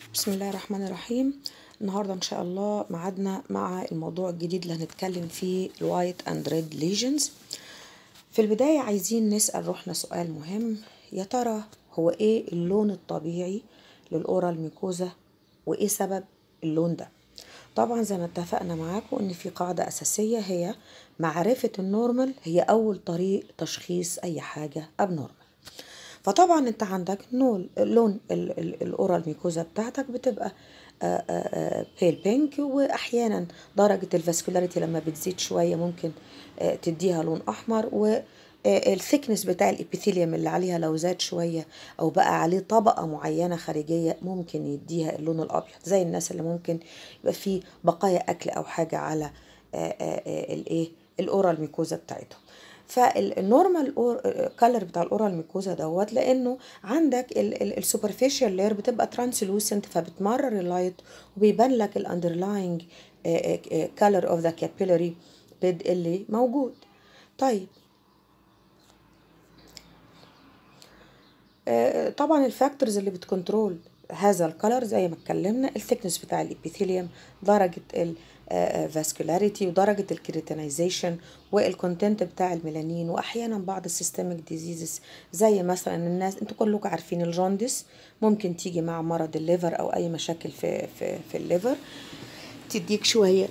بسم الله الرحمن الرحيم النهارده ان شاء الله ميعادنا مع الموضوع الجديد اللي هنتكلم فيه الوايت اند ريد ليجنز في البداية عايزين نسأل روحنا سؤال مهم يا ترى هو ايه اللون الطبيعي للأورال ميكوزا وايه سبب اللون ده طبعا زي ما اتفقنا معاكم ان في قاعدة اساسية هي معرفة النورمال هي اول طريق تشخيص اي حاجة ابنورمال فطبعا انت عندك نول لون ال- ال- الاورال ميكوزا بتاعتك بتبقى بيل بينك واحيانا درجه الفاسكولاريتي لما بتزيد شويه ممكن آه، تديها لون احمر و الثيكنس بتاع الابيثيليوم اللي عليها لو زاد شويه او بقى عليه طبقه معينه خارجيه ممكن يديها اللون الابيض زي الناس اللي ممكن يبقى فيه بقايا اكل او حاجه على آه، آه، آه، الايه الاورال ميكوزا بتاعتهم فالنورمال كالر بتاع الاورال ميكوزا دوت لانه عندك السوبرفيشال لاير بتبقى ترانسلوسنت فبتمرر اللايت وبيبان لك الاندرلاينج كالر اوف ذا كابيلاري بيد اللي موجود طيب آه، طبعا الفاكتورز اللي بتكنترول هذا الكلر زي ما اتكلمنا الثيكنس بتاع الابيثيليوم درجة الفاسكولاريتي ودرجة الكريتينايزيشن والكونتنت بتاع الميلانين واحيانا بعض السيستميك ديزيزز زي مثلا الناس انتوا كلكم عارفين الجوندس ممكن تيجي مع مرض الليفر او اي مشاكل في في في الليفر تديك شويه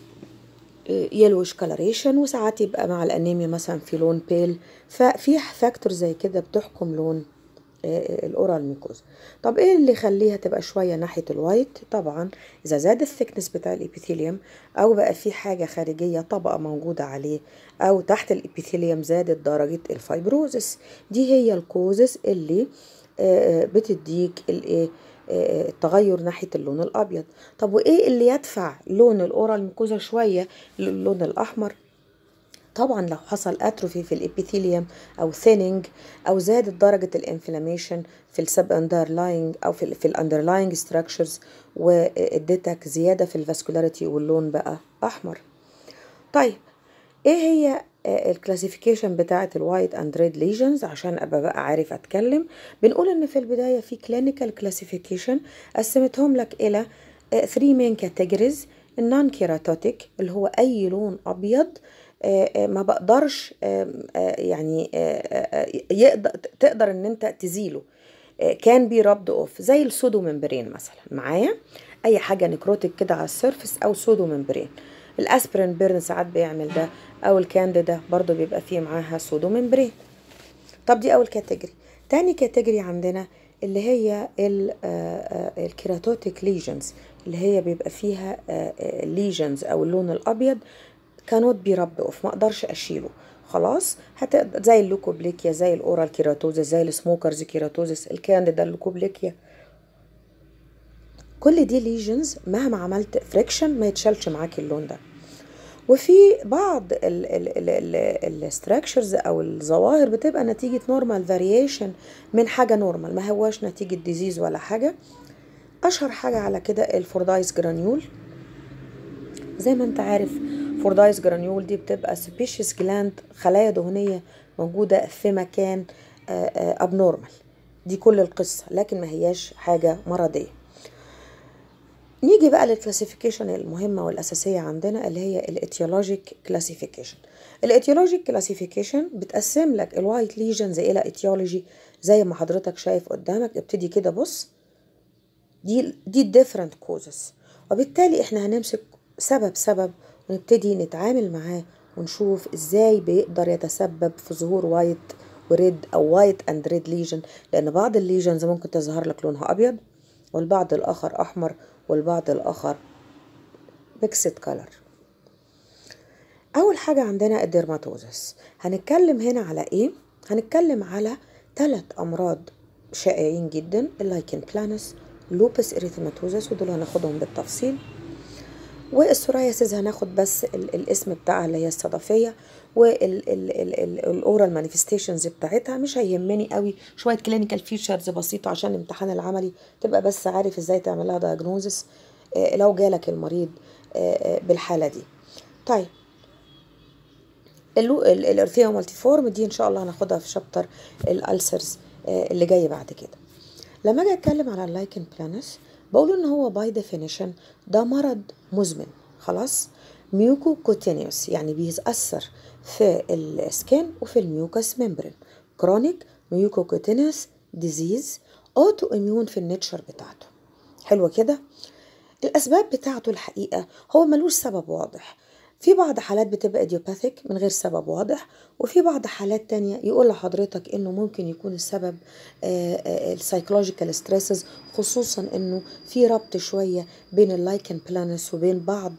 يلوش كولوريشن وساعات يبقى مع الانيميا مثلا في لون بيل ففي فاكتور زي كده بتحكم لون آه، الاورال ميكوز طب ايه اللي يخليها تبقى شويه ناحيه الوايت طبعا اذا زاد الثيكنس بتاع الابيثيليوم او بقى في حاجه خارجيه طبقه موجوده عليه او تحت الابيثيليوم زادت درجه الفايبروزس دي هي الكوزس اللي آه، بتديك الايه آه، التغير ناحيه اللون الابيض طب وايه اللي يدفع لون الاورال ميكوزا شويه للون الاحمر طبعا لو حصل اتروفي في الابيثيليوم او ثيننج او زادت درجه الانفلاميشن في السب اندرلاينج او في ال في الاندرلاينج ستراكشرز واديتك زياده في الفاسكولاريتي واللون بقى احمر طيب ايه هي الكلاسيفيكيشن بتاعه الوايت اند ريد ليجنز عشان ابقى بقى عارف اتكلم بنقول ان في البدايه في كلينيكال كلاسيفيكيشن قسمتهم لك الى 3 مين كاتيجوريز النون كيراتوتيك اللي هو اي لون ابيض آه، آه، ما بقدرش آم، آه، يعني آه، آه، يقدر تقدر ان انت تزيله كان بي ربد اوف زي السودو ممبرين مثلا معايا اي حاجه نكروتيك كده على السيرفس او سودو ممبرين الاسبرين بيرن ساعات بيعمل ده او الكانديدا برضو بيبقى فيه معاها سودو ممبرين طب دي اول كاتيجوري تاني كاتيجوري عندنا اللي هي الكيراتوتيك ليجنز اللي هي بيبقى فيها ليجنز او اللون الابيض كانوت بي رب اوف ما اقدرش اشيله خلاص هتقدر زي اللوكوبليكيا زي الاورال كيراتوزس زي السموكرز كيراتوزس الكانديدا اللوكوبليكيا كل دي ليجنز مهما عملت فريكشن ما يتشالش معاك اللون ده وفي بعض الستراكشرز او الظواهر بتبقى نتيجه نورمال فاريشن من حاجه نورمال ما هواش نتيجه ديزيز ولا حاجه اشهر حاجه على كده الفوردايس جرانيول زي ما انت عارف فوردايس جرانيول دي بتبقى سبيشيس جلاند خلايا دهنيه موجوده في مكان ابنورمال دي كل القصه لكن ما هياش حاجه مرضيه نيجي بقى للكلاسيفيكيشن المهمة والأساسية عندنا اللي هي الاتيولوجيك كلاسيفيكيشن الاتيولوجيك كلاسيفيكيشن بتقسم لك الوايت ليجنز إلى اتيولوجي زي ما حضرتك شايف قدامك ابتدي كده بص دي دي different كوزز وبالتالي احنا هنمسك سبب سبب ونبتدي نتعامل معاه ونشوف ازاي بيقدر يتسبب في ظهور وايت وريد او وايت اند ريد ليجن لان بعض الليجنز ممكن تظهر لك لونها ابيض والبعض الاخر احمر والبعض الاخر ميكسد كلر اول حاجه عندنا الديرماتوزس هنتكلم هنا على ايه هنتكلم على ثلاث امراض شائعين جدا اللايكن بلانس لوبس اريثيماتوزس ودول هناخدهم بالتفصيل والسورايسيس هناخد بس ال الاسم بتاعها اللي هي الصدفيه والاورال مانيفستيشنز بتاعتها مش هيهمني قوي شويه كلينيكال فيتشرز بسيطه عشان الامتحان العملي تبقى بس عارف ازاي تعمل لها دايجنوزس لو جالك المريض آه، آه، بالحاله دي طيب الارثيا مالتيفورم دي ان شاء الله هناخدها في شابتر الالسرز اللي جاي بعد كده لما اجي اتكلم على اللايكن بلانس بقول ان هو باي ديفينيشن ده مرض مزمن خلاص ميوكو كوتينيوس يعني بيتأثر في السكين وفي الميوكس ممبرين كرونيك ميوكو كوتينيوس ديزيز اوتو اميون في النيتشر بتاعته حلوة كده الأسباب بتاعته الحقيقة هو ملوش سبب واضح في بعض حالات بتبقى ايديوباثيك من غير سبب واضح وفي بعض حالات تانية يقول لحضرتك انه ممكن يكون السبب السايكولوجيكال ستريسز خصوصا انه في ربط شوية بين اللايكن بلانس وبين بعض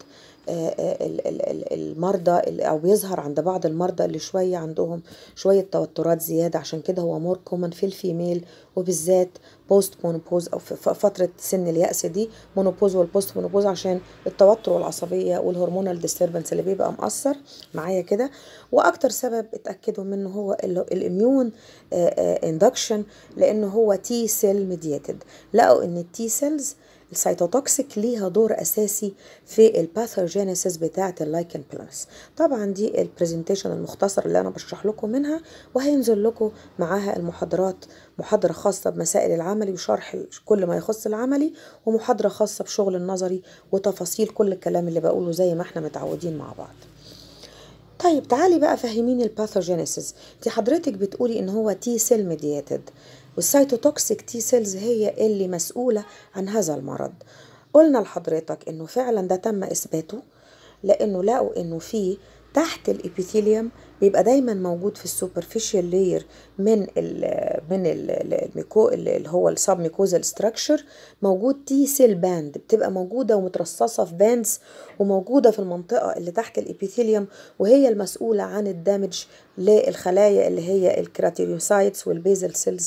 المرضى او بيظهر عند بعض المرضى اللي شويه عندهم شويه توترات زياده عشان كده هو مور كومن في الفيميل وبالذات بوست مونوبوز او في فتره سن اليأس دي مونوبوز والبوست مونوبوز عشان التوتر والعصبيه والهرمونال ديستربنس اللي بيبقى مأثر معايا كده واكتر سبب اتاكدوا منه هو الاميون اندكشن لانه هو تي سيل ميدياتد لقوا ان التي سيلز السيتوتوكسيك ليها دور اساسي في الباثوجينيسيس بتاعه اللايكن بلانس طبعا دي البرزنتيشن المختصر اللي انا بشرح لكم منها وهينزل لكم معاها المحاضرات محاضرة خاصة بمسائل العملي وشرح كل ما يخص العملي ومحاضرة خاصة بشغل النظري وتفاصيل كل الكلام اللي بقوله زي ما احنا متعودين مع بعض طيب تعالي بقى فهميني الباثوجينيسيس دي حضرتك بتقولي ان هو تي سيل ميدياتد والسيتوتوكسيك تي سيلز هي اللي مسؤولة عن هذا المرض قلنا لحضرتك انه فعلا ده تم اثباته لانه لقوا انه في تحت الابيثيليوم بيبقى دايما موجود في السوبرفيشال لاير من ال من ال الميكو اللي هو السب ميكوزال ستراكشر موجود تي سيل باند بتبقى موجوده ومترصصه في باندز وموجوده في المنطقه اللي تحت الابيثيليوم وهي المسؤوله عن الدمج للخلايا اللي هي الكراتيريوسايتس والبيزل سيلز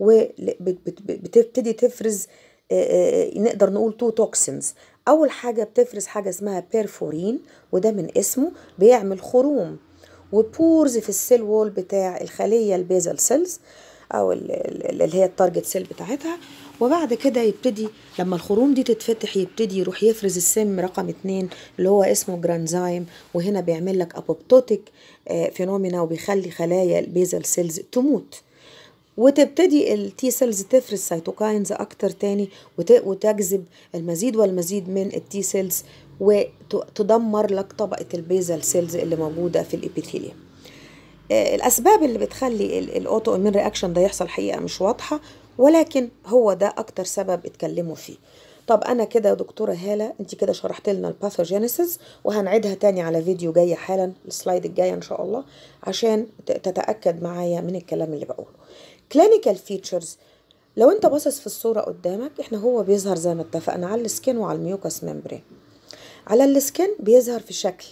وبتبتدي تفرز نقدر نقول تو توكسينز اول حاجه بتفرز حاجه اسمها بيرفورين وده من اسمه بيعمل خروم وبورز في السيل وول بتاع الخليه البيزل سيلز او اللي هي التارجت سيل بتاعتها وبعد كده يبتدي لما الخروم دي تتفتح يبتدي يروح يفرز السم رقم اتنين اللي هو اسمه جرانزايم وهنا بيعمل لك ابوبتوتيك فينومينا وبيخلي خلايا البيزل سيلز تموت وتبتدي التي سيلز تفرز سيتوكاينز اكتر تاني وتجذب المزيد والمزيد من التي سيلز وتدمر لك طبقه البيزل سيلز اللي موجوده في الابيثيليوم الاسباب اللي بتخلي الاوتو امين رياكشن ده يحصل حقيقه مش واضحه ولكن هو ده اكتر سبب اتكلموا فيه طب انا كده يا دكتوره هاله انت كده شرحت لنا الباثوجينيسيس وهنعيدها تاني على فيديو جاي حالا السلايد الجايه ان شاء الله عشان تتاكد معايا من الكلام اللي بقوله كلينيكال فيتشرز لو انت باصص في الصوره قدامك احنا هو بيظهر زي ما اتفقنا على السكين وعلى الميوكس ممبرين على السكين بيظهر في شكل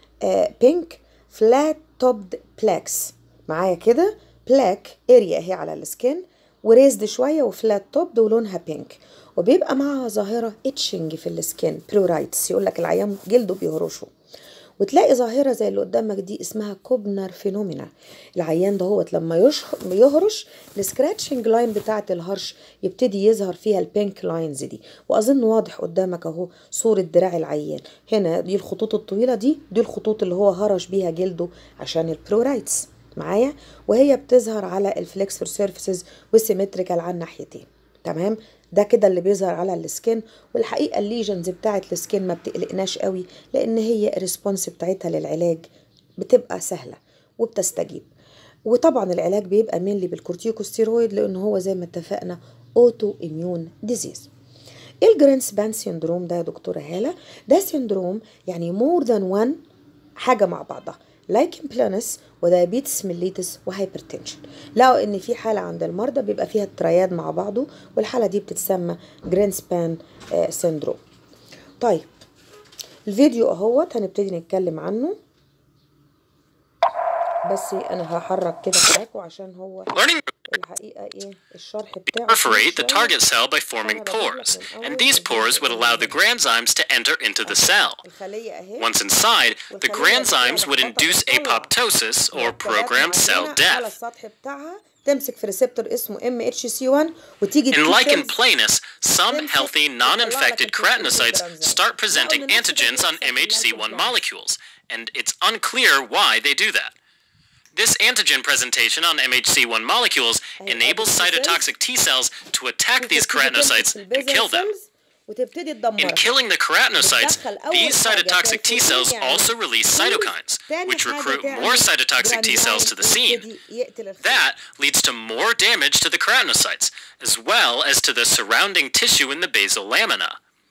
بينك فلات توبد بلاكس معايا كده بلاك اريا اهي على السكين وريزد شويه وفلات توبد ولونها بينك وبيبقى معاها ظاهره اتشنج في السكين بلورايتس يقول لك العيان جلده بيهرشه وتلاقي ظاهره زي اللي قدامك دي اسمها كوبنر فينومينا العيان ده هوت لما يهرش السكراتشنج لاين بتاعه الهرش يبتدي يظهر فيها البينك لاينز دي واظن واضح قدامك اهو صوره دراع العيان هنا دي الخطوط الطويله دي دي الخطوط اللي هو هرش بيها جلده عشان البلورايتس معايا وهي بتظهر على الفليكسور سيرفيسز والسيمتريكال على الناحيتين تمام ده كده اللي بيظهر على السكين والحقيقه الليجنز بتاعت السكين ما بتقلقناش قوي لان هي الريسبونس بتاعتها للعلاج بتبقى سهله وبتستجيب وطبعا العلاج بيبقى مينلي بالكورتيكوستيرويد لان هو زي ما اتفقنا اوتو اميون ديزيز ايه الجرانس بان سيندروم ده يا دكتوره هاله ده سيندروم يعني مور ذان وان حاجه مع بعضها لايكن بلانس ودايابيتس ميليتس وهايبرتنشن لقوا ان في حاله عند المرضى بيبقى فيها الترياد مع بعضه والحاله دي بتتسمى جرينسبان آه سيندروم طيب الفيديو اهوت هنبتدي نتكلم عنه بس انا هحرك كده معاكم عشان هو الحقيقه ايه الشرح بتاعه perforate the target cell by forming pores, and these pores would allow the granzymes to enter into the cell. الخليه اهي Once inside, the granzymes would induce apoptosis or programmed cell على death. السطح بتاعها تمسك في ريسبتور اسمه ام اتش سي 1 وتيجي In T lichen cells planus, some healthy non-infected keratinocytes start presenting antigens on MHC1 molecules, and it's unclear why they do that. This antigen presentation on MHC1 molecules enables cytotoxic T cells to attack these keratinocytes and kill them. وتبتدي In تدمرها killing the keratinocytes, بتدخل أول these حاجة cytotoxic T cells يعني also release فلوس. cytokines, تاني which حاجة recruit تعمل more cytotoxic T cells to the scene. ويبتدي يقتل الخلايا. That leads to more damage to the keratinocytes, as well as to the surrounding tissue in the basal lamina.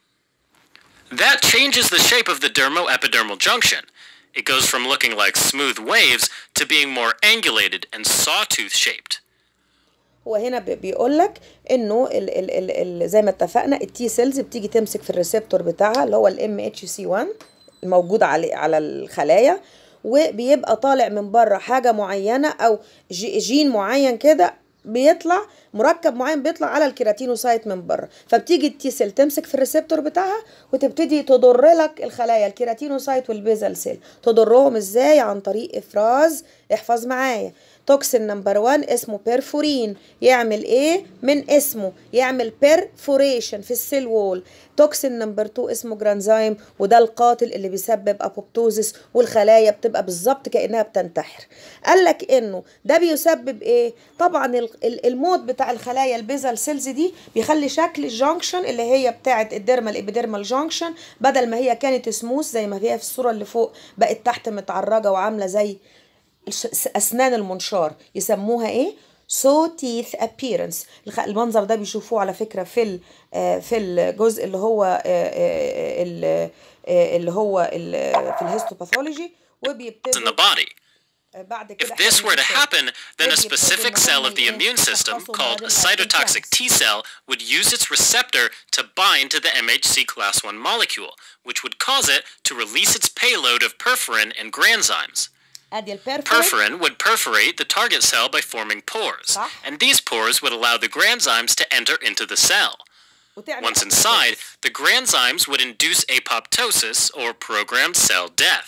That changes the shape of the dermoepidermal junction. It goes from looking like smooth waves to being more angulated and sawtooth shaped. هو هنا بي- بيقول لك انه ال ال ال ال زي ما اتفقنا التي سيلز بتيجي تمسك في الريسبتور بتاعها اللي هو الام اتش سي 1 الموجود على على الخلايا وبيبقى طالع من بره حاجه معينه او جي جين معين كده بيطلع مركب معين بيطلع على الكيراتينوسايت من بره فبتيجي التي سيل تمسك في الريسبتور بتاعها وتبتدي تضر لك الخلايا الكيراتينوسايت والبيزل سيل تضرهم ازاي عن طريق افراز احفظ معايا توكسين نمبر 1 اسمه بيرفورين يعمل ايه من اسمه يعمل بيرفوريشن في السيل وول توكسين نمبر 2 اسمه جرانزايم وده القاتل اللي بيسبب ابوبتوزس والخلايا بتبقى بالظبط كانها بتنتحر قال لك انه ده بيسبب ايه طبعا ال- ال- الموت بتاع الخلايا البيزل سيلز دي بيخلي شكل الجانكشن اللي هي بتاعه الديرمال ابيديرمال جانكشن بدل ما هي كانت سموث زي ما هي في الصوره اللي فوق بقت تحت متعرجه وعامله زي الس- اسنان المنشار يسموها ايه سو تيث ابييرنس المنظر ده بيشوفوه على فكره في ال- آه، في الجزء اللي هو آه، آه، ال- آه، اللي هو ال- في الهيستوباثولوجي in وبيبتدوا the body. بعد If كده this إحنا were to بنشوف happen, then a وبيبتدوا specific إن cell هم of the إيه؟ immune system يشخصوا called مرض a cytotoxic اللايكوبلاست. T cell would use its receptor to bind to the MHC class 1 molecule, which would cause it to release its payload of perforin and granzymes. ادي البيرفورين Perforin would perforate the target cell by forming pores, صح. and these pores would allow the granzymes to enter into the cell. وتعمل Once inside, the granzymes would induce apoptosis or programmed cell death.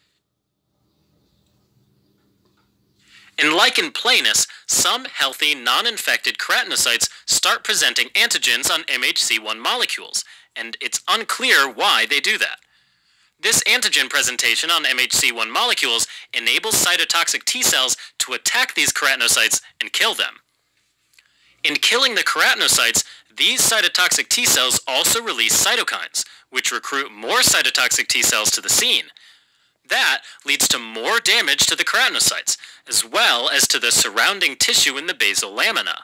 In lichen planus, some healthy non-infected keratinocytes start presenting antigens on MHC1 molecules, and it's unclear why they do that. This antigen presentation on MHC1 molecules enables cytotoxic T cells to attack these keratinocytes and kill them. In killing the keratinocytes, these cytotoxic T cells also release cytokines, which recruit more cytotoxic T cells to the scene. That leads to more damage to the keratinocytes, as well as to the surrounding tissue in the basal lamina.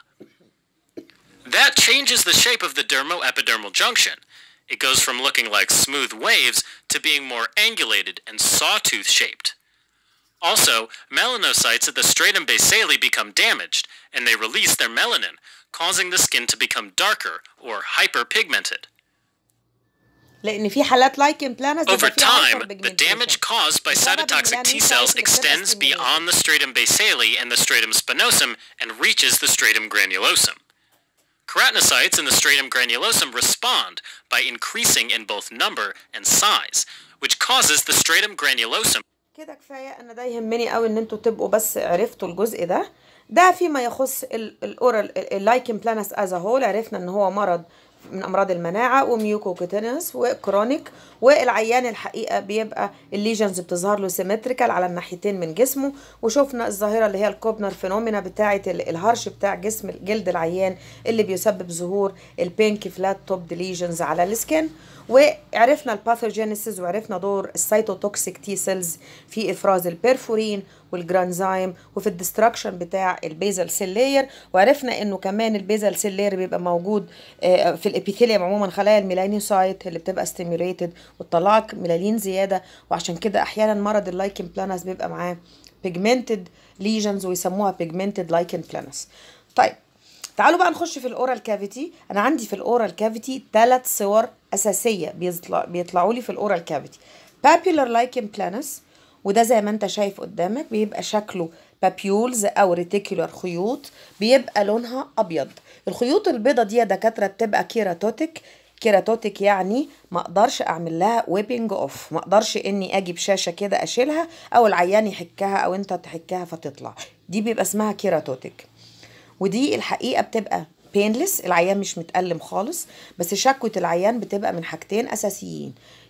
That changes the shape of the dermoepidermal junction. It goes from looking like smooth waves to being more angulated and sawtooth shaped. Also, melanocytes at the stratum basale become damaged, and they release their melanin, causing the skin to become darker or hyperpigmented. لان في حالات لايكن بلانس Over time, the damage caused by cytotoxic T cells extends beyond the stratum basale and the stratum spinosum and reaches the stratum granulosum. Keratinocytes in the stratum granulosum respond by increasing in both number and size, which causes the stratum granulosum كده كفايه انا ده يهمني قوي ان انتوا تبقوا بس عرفتوا الجزء ده ده فيما يخص ال- الاورال اللايكن بلانس از هول عرفنا ان هو مرض من امراض المناعه وميوكوكوتينس وكرونيك والعيان الحقيقه بيبقى الليجنز بتظهر له سيمتريكال على الناحيتين من جسمه وشفنا الظاهره اللي هي الكوبنر فينومينا بتاعه ال- الهرش بتاع جسم جلد العيان اللي بيسبب ظهور البينك فلات توب ليجنز على السكن وعرفنا الباثوجينيسيس وعرفنا دور السيتوتوكسيك تي سيلز في افراز البرفورين والجرانزايم وفي الدستركشن بتاع البيزل سيل لاير وعرفنا انه كمان البيزل سيل لاير بيبقى موجود آه، في الابيثيليوم عموما خلايا الميلانيوسايت اللي بتبقى ستيميوليتد وتطلعك ميلانين زياده وعشان كده احيانا مرض اللايكن بلانس بيبقى معاه بيجمنتد ليجنز ويسموها بيجمنتد لايكن بلانس طيب تعالوا بقى نخش في الاورال كافيتي انا عندي في الاورال كافيتي ثلاث صور اساسيه بيطلع بيطلعوا لي في الاورال كافيتي بابيولار لايكن بلانس وده زي ما انت شايف قدامك بيبقى شكله بابيولز او ريتيكولار خيوط بيبقى لونها ابيض الخيوط البيضه دي يا دكاتره بتبقى كيراتوتيك كيراتوتيك يعني ما اقدرش اعمل لها ويبنج اوف ما اقدرش اني اجي بشاشه كده اشيلها او العيان يحكها او انت تحكها فتطلع دي بيبقى اسمها كيراتوتيك ودي الحقيقه بتبقى بينلس العيان مش متألم خالص بس شكوة العيان بتبقى من حاجتين أساسيين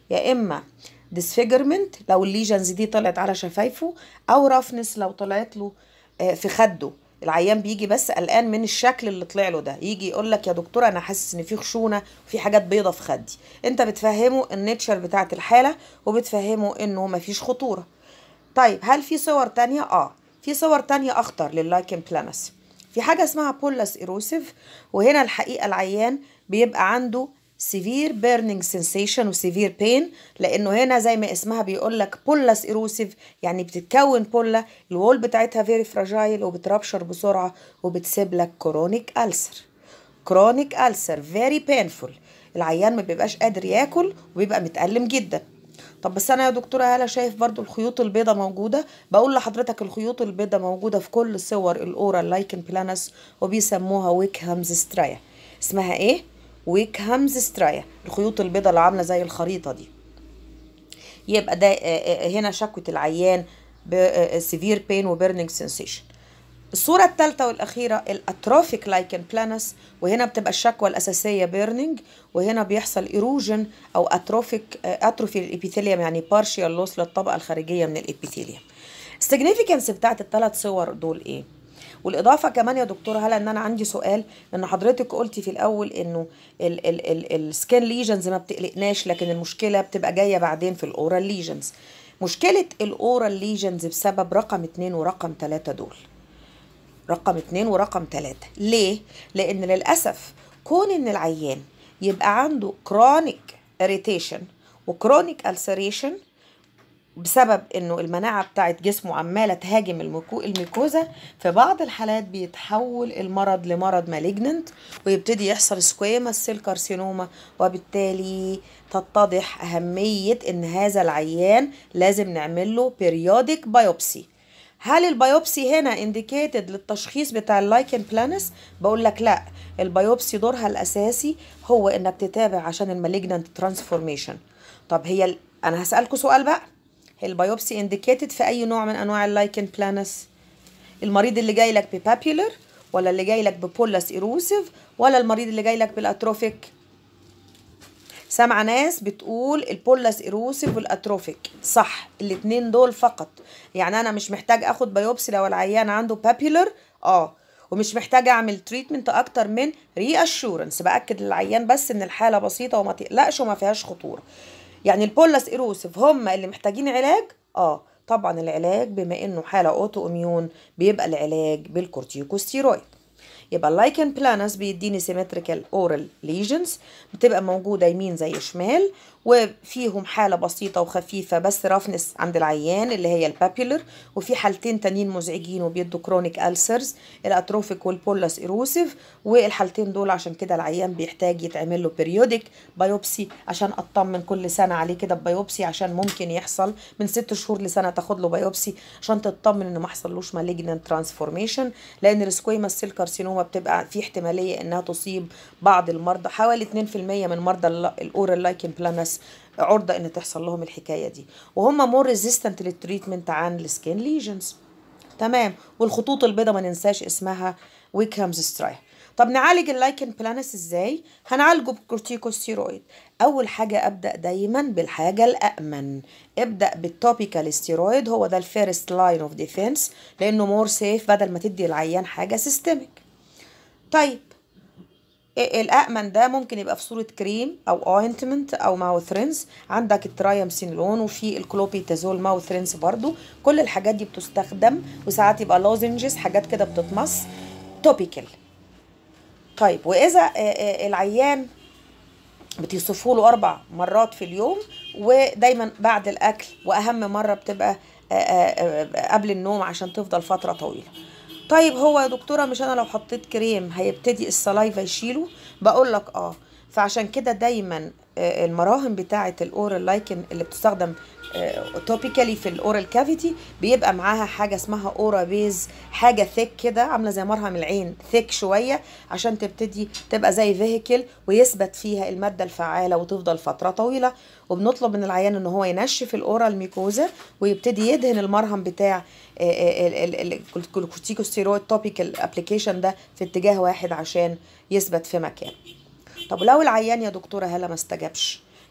يا اما disfigurement لو الليجنز دي طلعت على شفايفه او رفنس لو طلعت له آه، في خده العيان بيجي بس قلقان من الشكل اللي طلع له ده يجي يقول لك يا دكتور انا حاسس ان في خشونه وفي حاجات بيضه في خدي انت بتفهمه النيتشر بتاعه الحاله وبتفهمه انه مفيش خطوره طيب هل في صور تانية اه في صور تانية اخطر لللايكن بلانس في حاجه اسمها بولاس ايروسيف وهنا الحقيقه العيان بيبقى عنده severe burning sensation و severe pain لانه هنا زي ما اسمها بيقول لك بولاس ايروسيف يعني بتتكون بولا الوول بتاعتها فيري فراجايل وبتربشر بسرعه وبتسيب لك كرونيك ألسر كرونيك ألسر فيري بينفول العيان ما بيبقاش قادر ياكل وبيبقى متألم جدا طب بس انا يا دكتوره هاله شايف برضو الخيوط البيضاء موجوده بقول لحضرتك الخيوط البيضاء موجوده في كل صور الاورال لايكن بلانس وبيسموها ويكهامز سترايا اسمها ايه ويكهامز سترايا الخيوط البيضاء اللي عامله زي الخريطه دي يبقى ده آه، آه، هنا شكوى العيان بسيفير بين وبيرنينج سensation الصورة الثالثة والأخيرة الأتروفيك لايكن بلانس وهنا بتبقى الشكوى الأساسية بيرنينج وهنا بيحصل إيروجن أو أتروفيك أتروفي الإبيثيليوم يعني بارشيال لوس للطبقة الخارجية من الإبيثيليوم السيجنيفيكانس بتاعت الثلاث صور دول إيه؟ والإضافة كمان يا دكتورة هلا إن أنا عندي سؤال إن حضرتك قلتي في الأول إنه السكين ليجنز ما بتقلقناش لكن المشكلة بتبقى جاية بعدين في الأورال ليجنز مشكلة الأورال ليجنز بسبب رقم اتنين ورقم تلاتة دول رقم اتنين ورقم تلاتة ليه؟ لأن للأسف كون إن العيان يبقى عنده chronic irritation وكرونيك ulceration بسبب انه المناعه بتاعت جسمه عماله تهاجم الميكو الميكوزا في بعض الحالات بيتحول المرض لمرض مالجننت ويبتدي يحصل سكويما سيل كارسينوما وبالتالي تتضح اهميه ان هذا العيان لازم نعمل له بيريودك بايوبسي هل البيوبسي هنا انديكيتد للتشخيص بتاع اللايكن بلانس بقول لك لا البيوبسي دورها الاساسي هو انك تتابع عشان المالجننت ترانسفورميشن طب هي ال... انا هسالكوا سؤال بقى البيوبسي انديكيتد في اي نوع من انواع اللايكن بلانس المريض اللي جاي لك ببابيولر ولا اللي جاي لك ببولاس ايروسيف ولا المريض اللي جاي لك بالاتروفيك سامعه ناس بتقول البولاس ايروسيف والاتروفيك صح الاتنين دول فقط يعني انا مش محتاج اخد بايوبسي لو العيان عنده بابيولر اه ومش محتاجه اعمل تريتمنت اكتر من ري اشورنس باكد للعيان بس ان الحاله بسيطه وما تقلقش وما فيهاش خطوره يعني البولاس ايروسيف هم اللي محتاجين علاج اه طبعا العلاج بما انه حاله اوتو اميون بيبقى العلاج بالكورتيكوستيرويد يبقى اللايكن بلانس بيديني سيمتريكال اورال ليجنز بتبقى موجوده يمين زي شمال وفيهم حالة بسيطة وخفيفة بس رفنس عند العيان اللي هي البابيولر وفي حالتين تانيين مزعجين وبيدوا كرونيك ألسرز الأتروفيك والبولاس إيروسيف والحالتين دول عشان كده العيان بيحتاج يتعمل له بيريودك بايوبسي عشان أطمن كل سنة عليه كده بايوبسي عشان ممكن يحصل من ست شهور لسنة تاخد له بايوبسي عشان تطمن إنه ما حصلوش مالجنان ترانسفورميشن لأن السكويما سيل كارسينوما بتبقى في احتمالية إنها تصيب بعض المرضى حوالي 2% من مرضى الأورال لايكن بلانس عرضه ان تحصل لهم الحكايه دي وهم مور ريزيستنت للتريتمنت عن السكين ليجنز تمام والخطوط البيضاء ما ننساش اسمها ويكهامز ستراي طب نعالج اللايكن بلانس ازاي هنعالجه بكورتيكوستيرويد اول حاجه ابدا دايما بالحاجه الامن ابدا بالتوبيكال ستيرويد هو ده الفيرست لاين اوف ديفense لانه مور سيف بدل ما تدي العيان حاجه سيستميك طيب الأأمن ده ممكن يبقى في صورة كريم أو اوينتمنت أو ماوث رينز عندك الترايمسينلون وفي الكلوبيتازول ماوث رينز برضو كل الحاجات دي بتستخدم وساعات يبقى لوزنجز حاجات كده بتتمص توبيكال طيب وإذا العيان بتصفوا له أربع مرات في اليوم ودايما بعد الأكل وأهم مرة بتبقى قبل النوم عشان تفضل فترة طويلة طيب هو يا دكتوره مش انا لو حطيت كريم هيبتدي السلايفا يشيله بقول لك اه فعشان كده دايما المراهم بتاعه الاورال لايكن اللي بتستخدم توبيكالي في الاورال كافيتي بيبقى معاها حاجه اسمها اورا بيز حاجه ثيك كده عامله زي مرهم العين ثيك شويه عشان تبتدي تبقى زي فيهيكل ويثبت فيها الماده الفعاله وتفضل فتره طويله وبنطلب من العيان ان هو ينشف الاورال ميكوزا ويبتدي يدهن المرهم بتاع الكورتيكوستيرويد توبيكال ابلكيشن ده في اتجاه واحد عشان يثبت في مكان طب لو العيان يا دكتوره هلا ما استجابش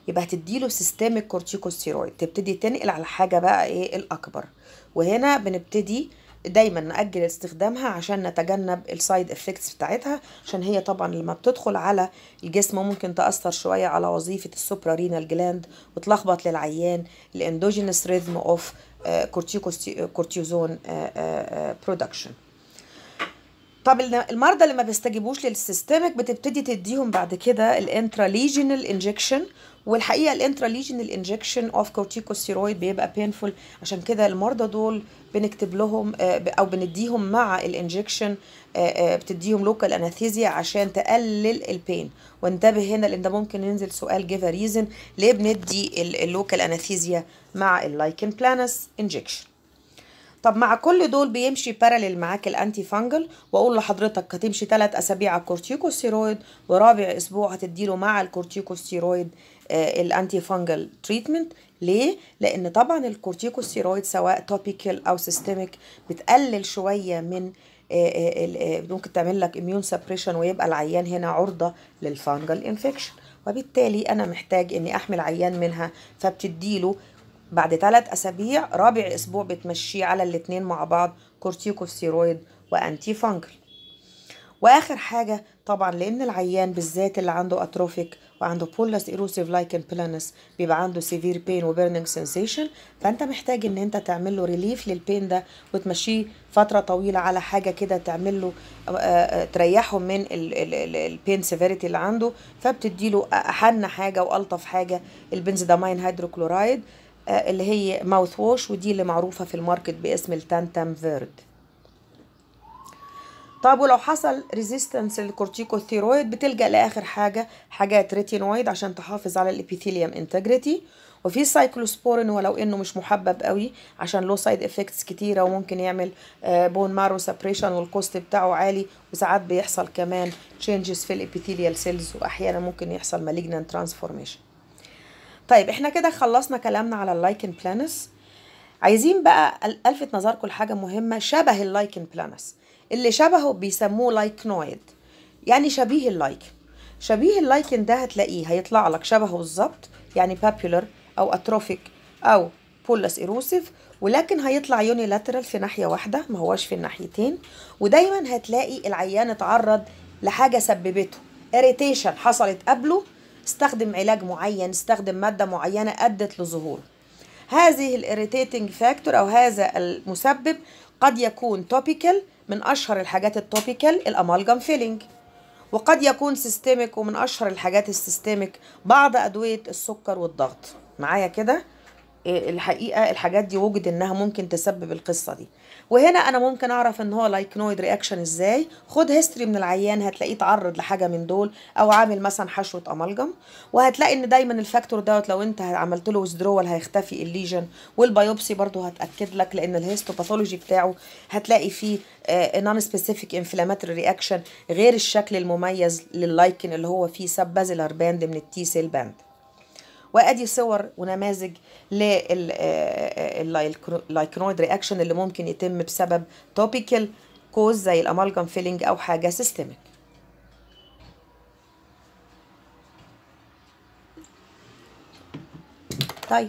يبقى هتديله سيستميك كورتيكوستيرويد تبتدي تنقل على حاجه بقى ايه الاكبر وهنا بنبتدي دايما نأجل استخدامها عشان نتجنب السايد افكتس بتاعتها عشان هي طبعا لما بتدخل على الجسم ممكن تأثر شوية على وظيفة السوبرا رينال جلاند وتلخبط للعيان الاندوجينس ريزم اوف كورتيزون برودكشن طب المرضى اللي ما بيستجيبوش للسيستمك بتبتدي تديهم بعد كده الانتراليجينال انجكشن والحقيقه الانتراليجينال انجكشن اوف كورتيكوستيرويد بيبقى بينفول عشان كده المرضى دول بنكتب لهم او بنديهم مع الانجكشن بتديهم لوكال اناثيزيا عشان تقلل البين وانتبه هنا لان ده ممكن ينزل سؤال جيف ريزن ليه بندي اللوكال اناثيزيا مع اللايكن بلانس انجكشن طب مع كل دول بيمشي باراليل معاك الانتي فانجل واقول لحضرتك هتمشي 3 اسابيع على الكورتيكوستيرويد ورابع اسبوع هتديله مع الكورتيكوستيرويد آه الانتي فانجل تريتمنت ليه؟ لان طبعا الكورتيكوستيرويد سواء توبيكال او سيستميك بتقلل شويه من آه آه ممكن تعمل لك اميون سبريشن ويبقى العيان هنا عرضه للفانجل انفكشن وبالتالي انا محتاج اني احمي العيان منها فبتديله بعد ثلاث أسابيع رابع أسبوع بتمشيه على الاتنين مع بعض كورتيكوستيرويد وأنتي فانجل واخر حاجه طبعا لان العيان بالذات اللي عنده اتروفيك وعنده بولس ايروسيف لايكن بلانس بيبقى عنده سيفير بين وبيرنينج سensation فانت محتاج ان انت تعمل له ريليف للبين ده وتمشيه فتره طويله على حاجه كده تعمل له تريحه من البين سيفيريتي اللي عنده فبتدي له احن حاجه والطف حاجه البنزودامين هيدروكلورايد اللي هي ماوث ووش ودي اللي معروفه في الماركت باسم التانتام فيرد طب ولو حصل ريزيستنس للكورتيكوثيرويد بتلجا لاخر حاجه حاجات ريتينويد عشان تحافظ على الابيثيليوم انتجريتي وفي سايكلوسبورين ولو انه مش محبب قوي عشان له سايد افكتس كتيره وممكن يعمل بون مارو سبريشن والكوست بتاعه عالي وساعات بيحصل كمان تشينجز في الابيثيليال سيلز واحيانا ممكن يحصل مالجنان ترانسفورميشن طيب احنا كده خلصنا كلامنا على اللايكن بلانس عايزين بقى الفت نظركم لحاجه مهمه شبه اللايكن بلانس اللي شبهه بيسموه لايكنويد يعني شبيه اللايكن شبيه اللايكن ده هتلاقيه هيطلع لك شبهه بالظبط يعني بابيولر او اتروفيك او بولس ايروسيف ولكن هيطلع يونيلاترال في ناحيه واحده ما هواش في الناحيتين ودايما هتلاقي العيان اتعرض لحاجه سببته اريتيشن حصلت قبله استخدم علاج معين استخدم ماده معينه ادت لظهوره هذه الاريتيتنج فاكتور او هذا المسبب قد يكون توبيكال من اشهر الحاجات التوبيكال الامالجام فيلينج وقد يكون سيستميك ومن اشهر الحاجات السيستميك بعض ادويه السكر والضغط معايا كده الحقيقه الحاجات دي وجد انها ممكن تسبب القصه دي وهنا انا ممكن اعرف ان هو لايكنويد رياكشن ازاي خد هيستوري من العيان هتلاقيه اتعرض لحاجه من دول او عامل مثلا حشوه امالجم وهتلاقي ان دايما الفاكتور دوت لو انت عملت له ويزدرول هيختفي الليجن والبيوبسي برضو هتاكد لك لان الهيستوباثولوجي بتاعه هتلاقي فيه نون سبيسيفيك انفلاماتوري رياكشن غير الشكل المميز لللايكن اللي هو فيه سب بازيلار باند من التي سيل باند وادي صور ونماذج لللايكنويد رياكشن اللي ممكن يتم بسبب توبيكال كوز زي الامالجام فيلينج او حاجه سيستميك طيب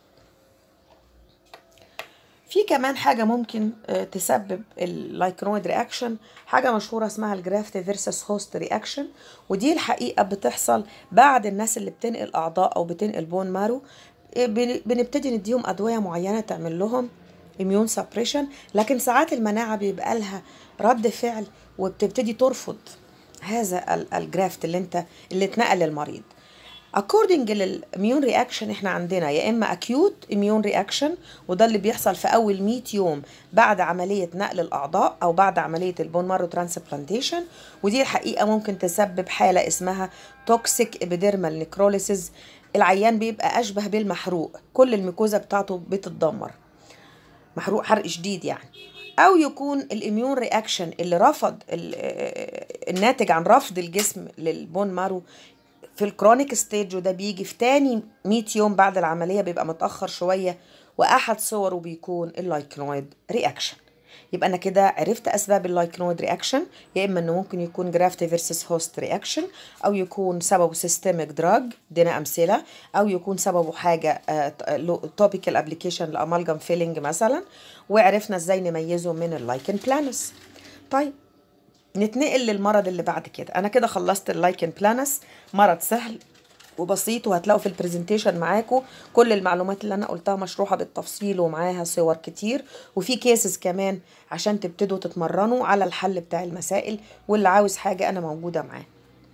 في كمان حاجة ممكن تسبب اللايكنويد رياكشن حاجة مشهورة اسمها الجرافت فيرسس هوست رياكشن ودي الحقيقة بتحصل بعد الناس اللي بتنقل أعضاء أو بتنقل بون مارو بنبتدي نديهم أدوية معينة تعمل لهم اميون سبريشن لكن ساعات المناعة بيبقى لها رد فعل وبتبتدي ترفض هذا الجرافت اللي انت اللي اتنقل للمريض according للاميون رياكشن احنا عندنا يا اما acute immune reaction وده اللي بيحصل في اول 100 يوم بعد عمليه نقل الاعضاء او بعد عمليه البون مارو ترانسبلانتيشن ودي الحقيقه ممكن تسبب حاله اسمها توكسيك ابيديرمال نيكروليسيس العيان بيبقى اشبه بالمحروق كل الميكوزا بتاعته بتتدمر محروق حرق شديد يعني او يكون الاميون رياكشن اللي رفض الناتج عن رفض الجسم للبون مارو في الكرونيك ستيج وده بيجي في تاني 100 يوم بعد العملية بيبقى متأخر شوية وأحد صوره بيكون اللايكنويد رياكشن يبقى انا كده عرفت اسباب اللايكنويد رياكشن يا اما انه ممكن يكون جرافت فيرسس هوست رياكشن او يكون سببه سيستميك دراج ادينا امثله او يكون سببه حاجه توبيكال ابلكيشن لامالجم فيلينج مثلا وعرفنا ازاي نميزه من اللايكن بلانس طيب نتنقل للمرض اللي بعد كده انا كده خلصت اللايكن بلانس مرض سهل وبسيط وهتلاقوا في البرزنتيشن معاكم كل المعلومات اللي انا قلتها مشروحه بالتفصيل ومعاها صور كتير وفي كيسز كمان عشان تبتدوا تتمرنوا على الحل بتاع المسائل واللي عاوز حاجه انا موجوده معاه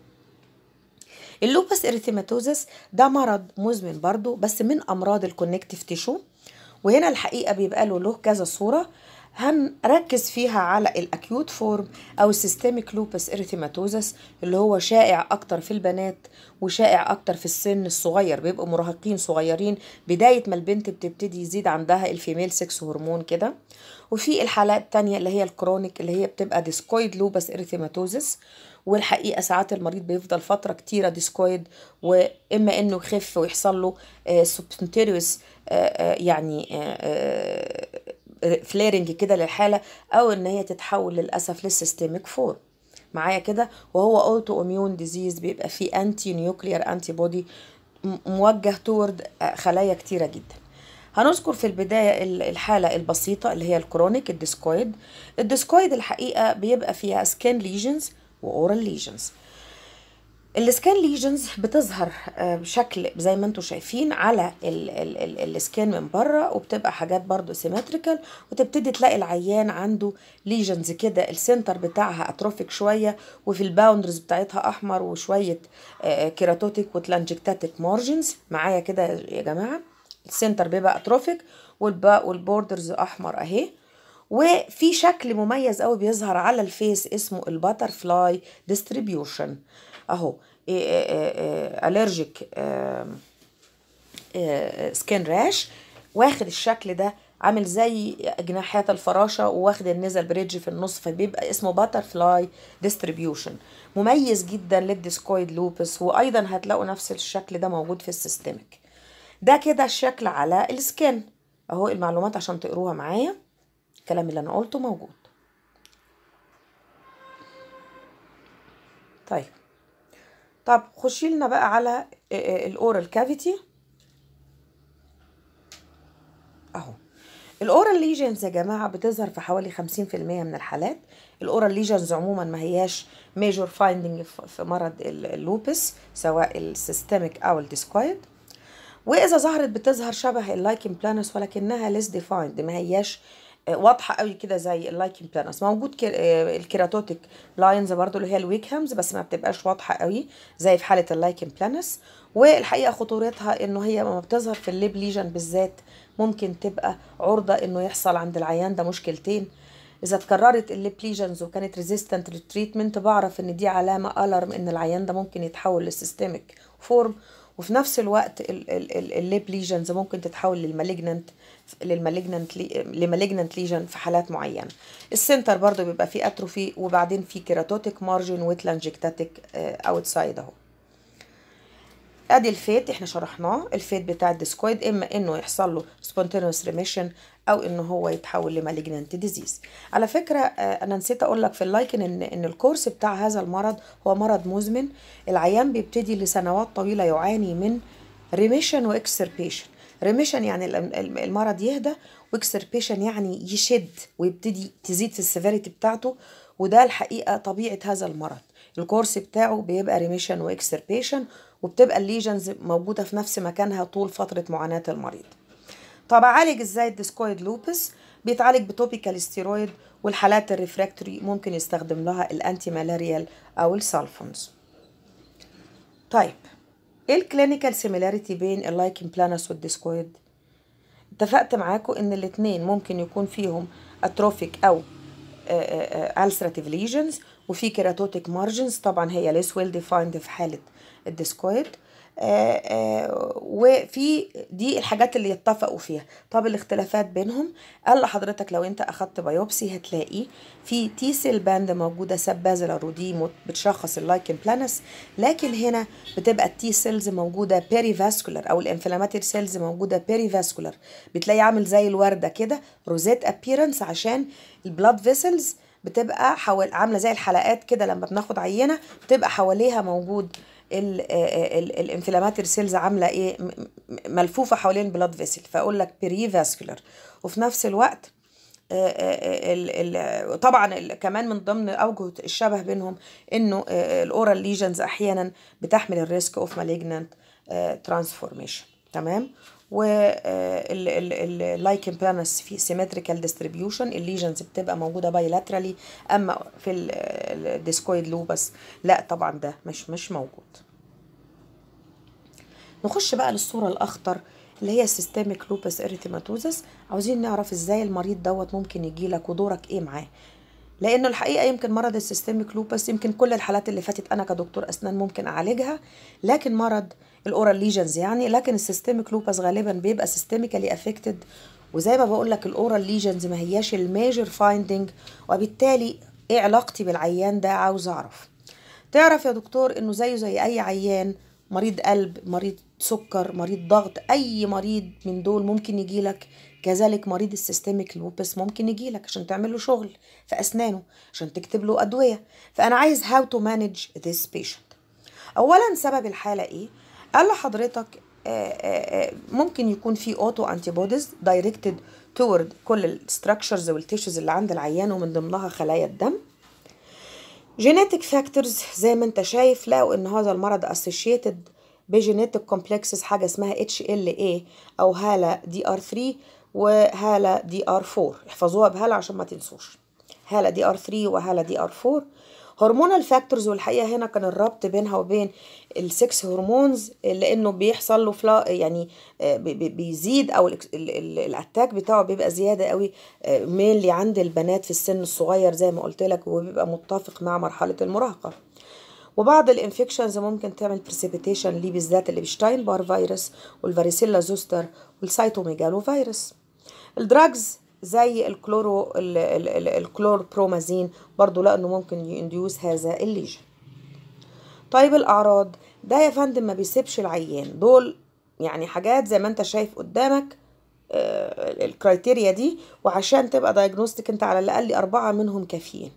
اللوبس اريثيماتوزس ده مرض مزمن برضو بس من امراض الكونكتيف تيشو وهنا الحقيقه بيبقى له له كذا صوره هنركز فيها على الاكيوت فورم او السيستميك لوبس اريثيماتوزس اللي هو شائع اكتر في البنات وشائع اكتر في السن الصغير بيبقوا مراهقين صغيرين بدايه ما البنت بتبتدي يزيد عندها الفيميل سكس هرمون كده وفي الحالات التانية اللي هي الكرونيك اللي هي بتبقى ديسكويد لوبس اريثيماتوزس والحقيقه ساعات المريض بيفضل فتره كتيره ديسكويد واما انه يخف ويحصل له سبنتيريوس يعني فليرنج كده للحاله او ان هي تتحول للاسف للسيستميك فور معايا كده وهو اوتو اميون ديزيز بيبقى فيه انتي نيوكليير انتي بودي موجه تورد خلايا كتيره جدا هنذكر في البداية الحالة البسيطة اللي هي الكرونيك الديسكويد الديسكويد الحقيقة بيبقى فيها سكان ليجنز وأورال ليجنز السكان ليجنز بتظهر بشكل زي ما انتم شايفين على السكان من بره وبتبقى حاجات برضو سيمتريكال وتبتدي تلاقي العيان عنده ليجنز كده السنتر بتاعها اتروفيك شويه وفي الباوندرز بتاعتها احمر وشويه كيراتوتيك وتلانجكتاتيك مارجنز معايا كده يا جماعه السنتر بيبقى اتروفيك والبوردرز احمر اهي وفي شكل مميز قوي بيظهر على الفيس اسمه الباتر فلاي ديستريبيوشن اهو الرجيك سكين راش واخد الشكل ده عامل زي جناحات الفراشه وواخد النزل بريدج في النص فبيبقى اسمه باتر فلاي ديستريبيوشن مميز جدا للديسكويد لوبس وايضا هتلاقوا نفس الشكل ده موجود في السيستميك ده كده الشكل على السكين اهو المعلومات عشان تقروها معايا الكلام اللي انا قلته موجود طيب طب خشي لنا بقى على الاورال كافيتي اهو الاورال ليجنز يا جماعه بتظهر في حوالي 50% من الحالات الاورال ليجنز عموما ما هياش ميجور فايندنج في مرض اللوبس سواء السيستميك او الديسكويد واذا ظهرت بتظهر شبه اللايكن بلانس ولكنها ليس ديفايند ما هياش واضحه قوي كده زي اللايكن بلانس موجود الكيراتوتيك لاينز برضو اللي هي الويكهامز بس ما بتبقاش واضحه قوي زي في حاله اللايكن بلانس والحقيقه خطورتها انه هي لما بتظهر في الليب ليجن بالذات ممكن تبقى عرضه انه يحصل عند العيان ده مشكلتين اذا اتكررت الليب ليجنز وكانت ريزيستنت للتريتمنت بعرف ان دي علامه الارم ان العيان ده ممكن يتحول للسيستميك فورم وفي نفس الوقت الليب ليجنز ممكن تتحول للمالجننت للمالجننت لمالجننت ليجن في حالات معينه السنتر برضو بيبقى فيه اتروفي وبعدين في كيراتوتيك مارجن وتلانجكتاتيك اوتسايد اهو ادي الفيت احنا شرحناه الفيت بتاع الديسكويد اما انه يحصل له سبونتينوس ريميشن او انه هو يتحول لمالجننت ديزيز على فكره انا نسيت اقول لك في اللايكن ان ان الكورس بتاع هذا المرض هو مرض مزمن العيان بيبتدي لسنوات طويله يعاني من ريميشن واكسربيشن ريميشن يعني المرض يهدى واكسربيشن يعني يشد ويبتدي تزيد في السيفيريتي بتاعته وده الحقيقه طبيعه هذا المرض الكورس بتاعه بيبقى ريميشن واكسربيشن وبتبقى الليجنز موجوده في نفس مكانها طول فتره معاناه المريض طب اعالج ازاي الديسكويد لوبس بيتعالج بتوبيكال ستيرويد والحالات الريفراكتوري ممكن يستخدم لها الانتي مالاريال او السالفونز طيب ايه الكلينيكال سيميلاريتي بين اللايكن بلانس والديسكويد اتفقت معاكم ان الاثنين ممكن يكون فيهم اتروفيك او ulcerative lesions وفي كيراتوتيك مارجنز طبعا هي less well defined في حالة الديسكويد آه، آه، وفي دي الحاجات اللي يتفقوا فيها طب الاختلافات بينهم قال لحضرتك لو انت اخدت بايوبسي هتلاقي في تي سيل باند موجوده سبازلر ودي مت- بتشخص اللايكن بلانس لكن هنا بتبقى التي سيلز موجوده بيري فاسكولار او الانفلاماتير سيلز موجوده بيري فاسكولار بتلاقي عامل زي الورده كده روزيت ابييرنس عشان البلاد فيسلز بتبقى حوالي عامله زي الحلقات كده لما بناخد عينه بتبقى حواليها موجود الانفلاماتير سيلز عامله ايه م- م- ملفوفه حوالين البلاد فيسل فاقول لك بري فاسكولار وفي نفس الوقت آه، آه، ال- ال- طبعا ال- كمان من ضمن اوجه الشبه بينهم انه الاورال ليجنز احيانا بتحمل الريسك اوف مالجنانت ترانسفورميشن تمام واللايكن بلانس في سيمتريكال ديستريبيوشن الليجنز بتبقى موجوده بايلاترالي اما في الديسكويد لوبس لا طبعا ده مش مش موجود نخش بقى للصورة الأخطر اللي هي سيستميك لوبس اريثيماتوزس عاوزين نعرف ازاي المريض دوت ممكن يجي لك ودورك ايه معاه لانه الحقيقه يمكن مرض السيستميك لوبس يمكن كل الحالات اللي فاتت انا كدكتور اسنان ممكن اعالجها لكن مرض الاورال ليجنز يعني لكن السيستميك لوبس غالبا بيبقى سيستميكالي افكتد وزي ما بقول لك الاورال ليجنز ما هياش الميجر فايندنج وبالتالي ايه علاقتي بالعيان ده عاوز اعرف تعرف يا دكتور انه زيه زي اي عيان مريض قلب مريض سكر مريض ضغط اي مريض من دول ممكن يجيلك كذلك مريض السيستميك لوبس ممكن يجيلك عشان تعمل له شغل في اسنانه عشان تكتب له ادويه فانا عايز how to manage this patient اولا سبب الحاله ايه قال لحضرتك آه، آه، آه، ممكن يكون في اوتو انتي بوديز دايركتد تورد كل الستراكشرز والتيشوز اللي عند العيان ومن ضمنها خلايا الدم جينيتك فاكتورز زي ما انت شايف لقوا ان هذا المرض اسوشيتد بجينيتك كومبلكسز حاجه اسمها اتش ال اي او هاله دي ار 3 وهاله دي ار 4 احفظوها بهاله عشان ما تنسوش هاله دي ار 3 وهاله دي ار 4 هرمونال فاكتورز والحقيقه هنا كان الربط بينها وبين السكس هرمونز لانه بيحصل له فلا يعني آه، بي- بي- بيزيد او ال- ال- ال- الاتاك بتاعه بيبقى زياده قوي مينلي عند البنات في السن الصغير زي ما قلت لك وبيبقى متفق مع مرحله المراهقه وبعض الانفكشنز ممكن تعمل بريسيبيتيشن ليه بالذات اللي بشتاين بار فيروس والفاريسيلا زوستر والسيتوميجالو فيروس الدراجز زي الكلورو ال- ال- ال- الكلوربرومازين برضو لانه ممكن ينديوس هذا الليجن طيب الاعراض ده يا فندم ما بيسيبش العيان دول يعني حاجات زي ما انت شايف قدامك آه، الكرايتيريا دي وعشان تبقى دايجنوستيك انت على الاقل اربعه منهم كافيين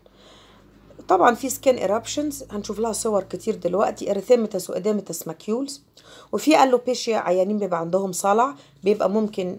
طبعا في سكين ايرابشنز هنشوف لها صور كتير دلوقتي اريثيمتس واديمتس ماكيولز وفي الوبيشيا عيانين بيبقى عندهم صلع بيبقى ممكن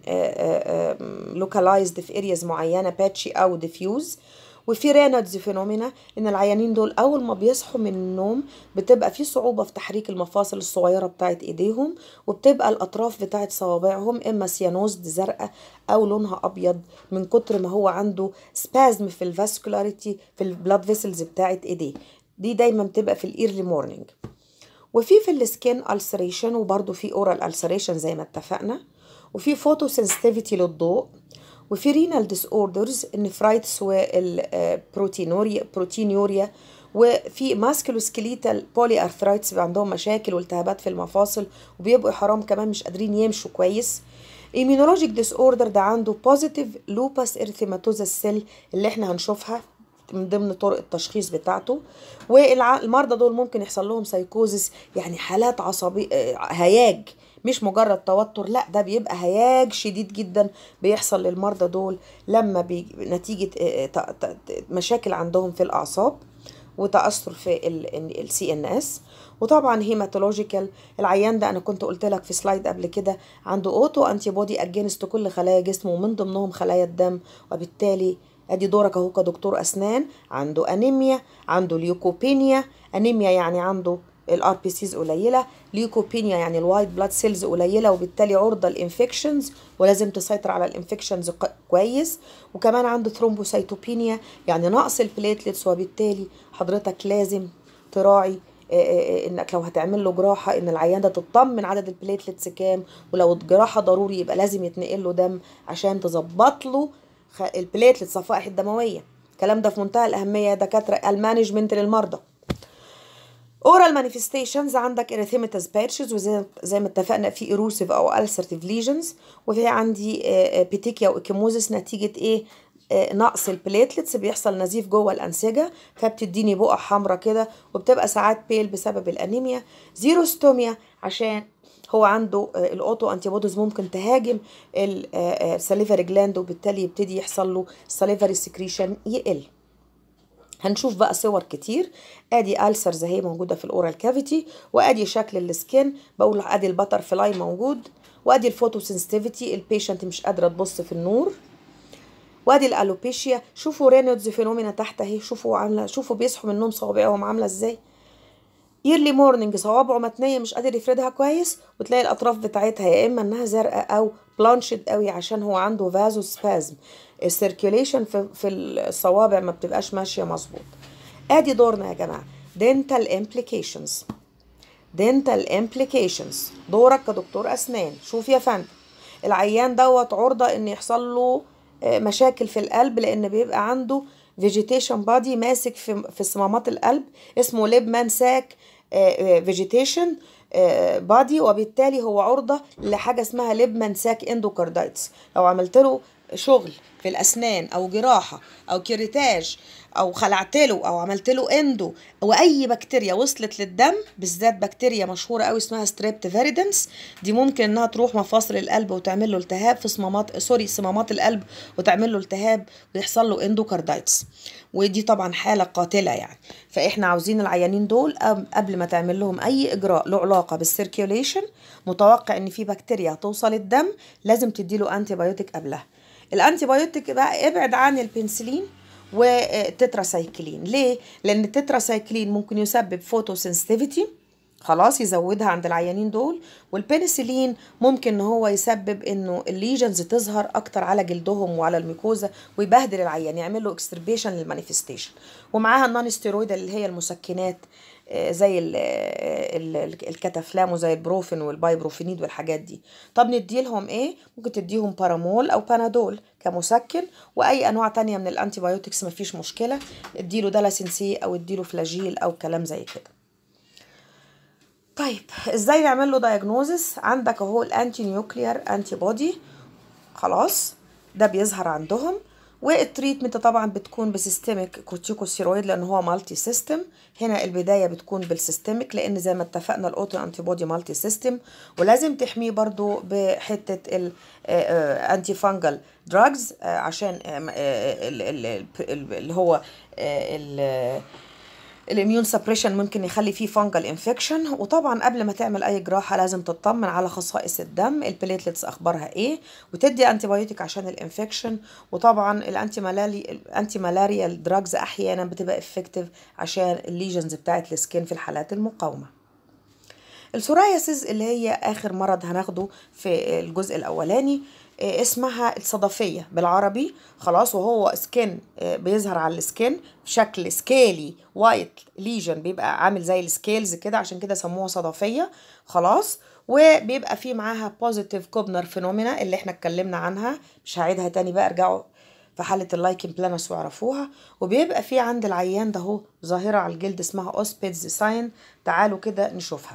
لوكالايزد في ارياز معينه باتشي او ديفيوز وفي رينادز فينومينا ان العيانين دول اول ما بيصحوا من النوم بتبقى في صعوبه في تحريك المفاصل الصغيره بتاعت ايديهم وبتبقى الاطراف بتاعت صوابعهم اما سيانوزد زرقاء او لونها ابيض من كتر ما هو عنده سبازم في الفاسكولاريتي في البلاد فيسلز بتاعت ايديه دي دايما بتبقى في الايرلي مورنينج وفي في السكين ألسريشن وبرضه في اورال ألسريشن زي ما اتفقنا وفي فوتو سنسيتيفيتي للضوء وفي رينال ديس اوردرز النفرايتس والبروتينوريا بروتينيوريا وفي ماسكولوسكليتال بولي ارثرايتس بيبقى عندهم مشاكل والتهابات في المفاصل وبيبقوا حرام كمان مش قادرين يمشوا كويس ايميونولوجيك ديس اوردر ده عنده بوزيتيف لوباس ارثيماتوزا سيل اللي احنا هنشوفها من ضمن طرق التشخيص بتاعته والمرضى دول ممكن يحصل لهم سايكوزس يعني حالات عصبي آه، هياج مش مجرد توتر لا ده بيبقى هياج شديد جدا بيحصل للمرضى دول لما بي... نتيجة آه، ت- ت- ت- مشاكل عندهم في الأعصاب وتأثر في السي ان اس وطبعا هيماتولوجيكال العيان ده انا كنت قلت لك في سلايد قبل كده عنده اوتو انتي بودي اجينست كل خلايا جسمه ومن ضمنهم خلايا الدم وبالتالي ادي دورك اهو كدكتور اسنان عنده انيميا عنده ليوكوبينيا انيميا يعني عنده الار بي سيز قليله ليوكوبينيا يعني الوايت بلاد سيلز قليله وبالتالي عرضه للانفكشنز ولازم تسيطر على الانفكشنز كويس وكمان عنده ثرومبوسيتوبينيا يعني نقص البليتلتس وبالتالي حضرتك لازم تراعي آه، آه، انك لو هتعمل له جراحه ان العيان ده تطمن عدد البليتلتس كام ولو الجراحه ضروري يبقى لازم يتنقل له دم عشان تظبط له خ- البليتلت صفائح الدمويه الكلام ده في منتهى الاهميه يا دكاتره المانجمنت للمرضى اورال مانيفستيشنز عندك اريثيماتس باتشز وزي زي ما اتفقنا في ايروسيف او السرتيف ليجنز وفي عندي بيتيكيا واكيموزس نتيجه ايه نقص البليتلتس بيحصل نزيف جوه الانسجه فبتديني بقع حمراء كده وبتبقى ساعات بيل بسبب الانيميا زيروستوميا عشان هو عنده الاوتو انتي بوديز ممكن تهاجم السليفري جلاند وبالتالي يبتدي يحصل له السليفري سكريشن يقل هنشوف بقى صور كتير ادي السرز اهي موجوده في الاورال كافيتي وادي شكل السكين بقول ادي البتر فلاي موجود وادي الفوتوسنسيتيفيتي البيشنت مش قادره تبص في النور وادي الالوبيشيا شوفوا رينودز فينومينا تحت اهي شوفوا عامله شوفوا بيصحوا من النوم صوابعهم عامله ازاي يرلي مورنينج صوابعه متنيه مش قادر يفردها كويس وتلاقي الاطراف بتاعتها يا اما انها زرقاء او بلانشد قوي عشان هو عنده فازو سبازم السيركيوليشن في, في الصوابع ما بتبقاش ماشيه مظبوط ادي دورنا يا جماعه dental implications dental implications دورك كدكتور اسنان شوف يا فندم العيان دوت عرضه ان يحصل له مشاكل في القلب لان بيبقى عنده فيجيتيشن بادي ماسك في في صمامات القلب اسمه ليبمان ساك فيجيتيشن بادي وبالتالي هو عرضه لحاجه اسمها ليبمان ساك اندوكاردايتس لو عملت له شغل في الاسنان او جراحه او كيريتاج او خلعت له او عملت له اندو واي بكتيريا وصلت للدم بالذات بكتيريا مشهوره قوي اسمها ستريبت فيريدنس دي ممكن انها تروح مفاصل القلب وتعمل له التهاب في صمامات سوري صمامات القلب وتعمل له التهاب ويحصل له اندوكاردايتس ودي طبعا حاله قاتله يعني فاحنا عاوزين العيانين دول قبل ما تعمل لهم اي اجراء له علاقه بالسيركيوليشن متوقع ان في بكتيريا توصل الدم لازم تدي له انتي بايوتيك قبلها الانتي بايوتيك بقى ابعد عن البنسلين وتتراسايكلين ليه لان التتراسايكلين ممكن يسبب فوتوسنسيتيفيتي خلاص يزودها عند العيانين دول والبنسلين ممكن ان هو يسبب انه الليجنز تظهر اكتر على جلدهم وعلى الميكوزا ويبهدل العيان يعمل له اكستربيشن للمانيفستيشن ومعاها النون ستيرويد اللي هي المسكنات زي ال ال الكتافلام وزي البروفين والبايبروفينيد والحاجات دي طب ندي لهم ايه ممكن تديهم بارامول او بانادول كمسكن واي انواع تانية من الانتي بايوتكس مفيش مشكله اديله دلاسين سي او اديله فلاجيل او كلام زي كده طيب ازاي نعمل له دايجنوزس عندك اهو الانتي نيوكليير انتي بودي خلاص ده بيظهر عندهم والتريتمنت طبعا بتكون بسيستميك كورتيكوستيرويد لان هو مالتي سيستم هنا البدايه بتكون بالسيستميك لان زي ما اتفقنا الاوتو انتي بودي مالتي سيستم ولازم تحميه برضو بحته الانتي فانجل دراجز عشان اللي هو الاميون سبريشن ممكن يخلي فيه فانجل انفكشن وطبعا قبل ما تعمل اي جراحه لازم تطمن على خصائص الدم البليتلتس اخبارها ايه وتدي انتي بايوتيك عشان الانفكشن وطبعا الانتي مالاري الانتي مالاريال دراجز احيانا بتبقى افكتيف عشان الليجنز بتاعت السكين في الحالات المقاومه السورايسز اللي هي اخر مرض هناخده في الجزء الاولاني اسمها الصدفية بالعربي خلاص وهو سكين بيظهر على السكين بشكل سكيلي وايت ليجن بيبقى عامل زي السكيلز كده عشان كده سموها صدفية خلاص وبيبقى فيه معاها بوزيتيف كوبنر فينومينا اللي احنا اتكلمنا عنها مش هعيدها تاني بقى ارجعوا في حالة اللايكن بلانس واعرفوها وبيبقى في عند العيان ده اهو ظاهرة على الجلد اسمها اوسبيدز ساين تعالوا كده نشوفها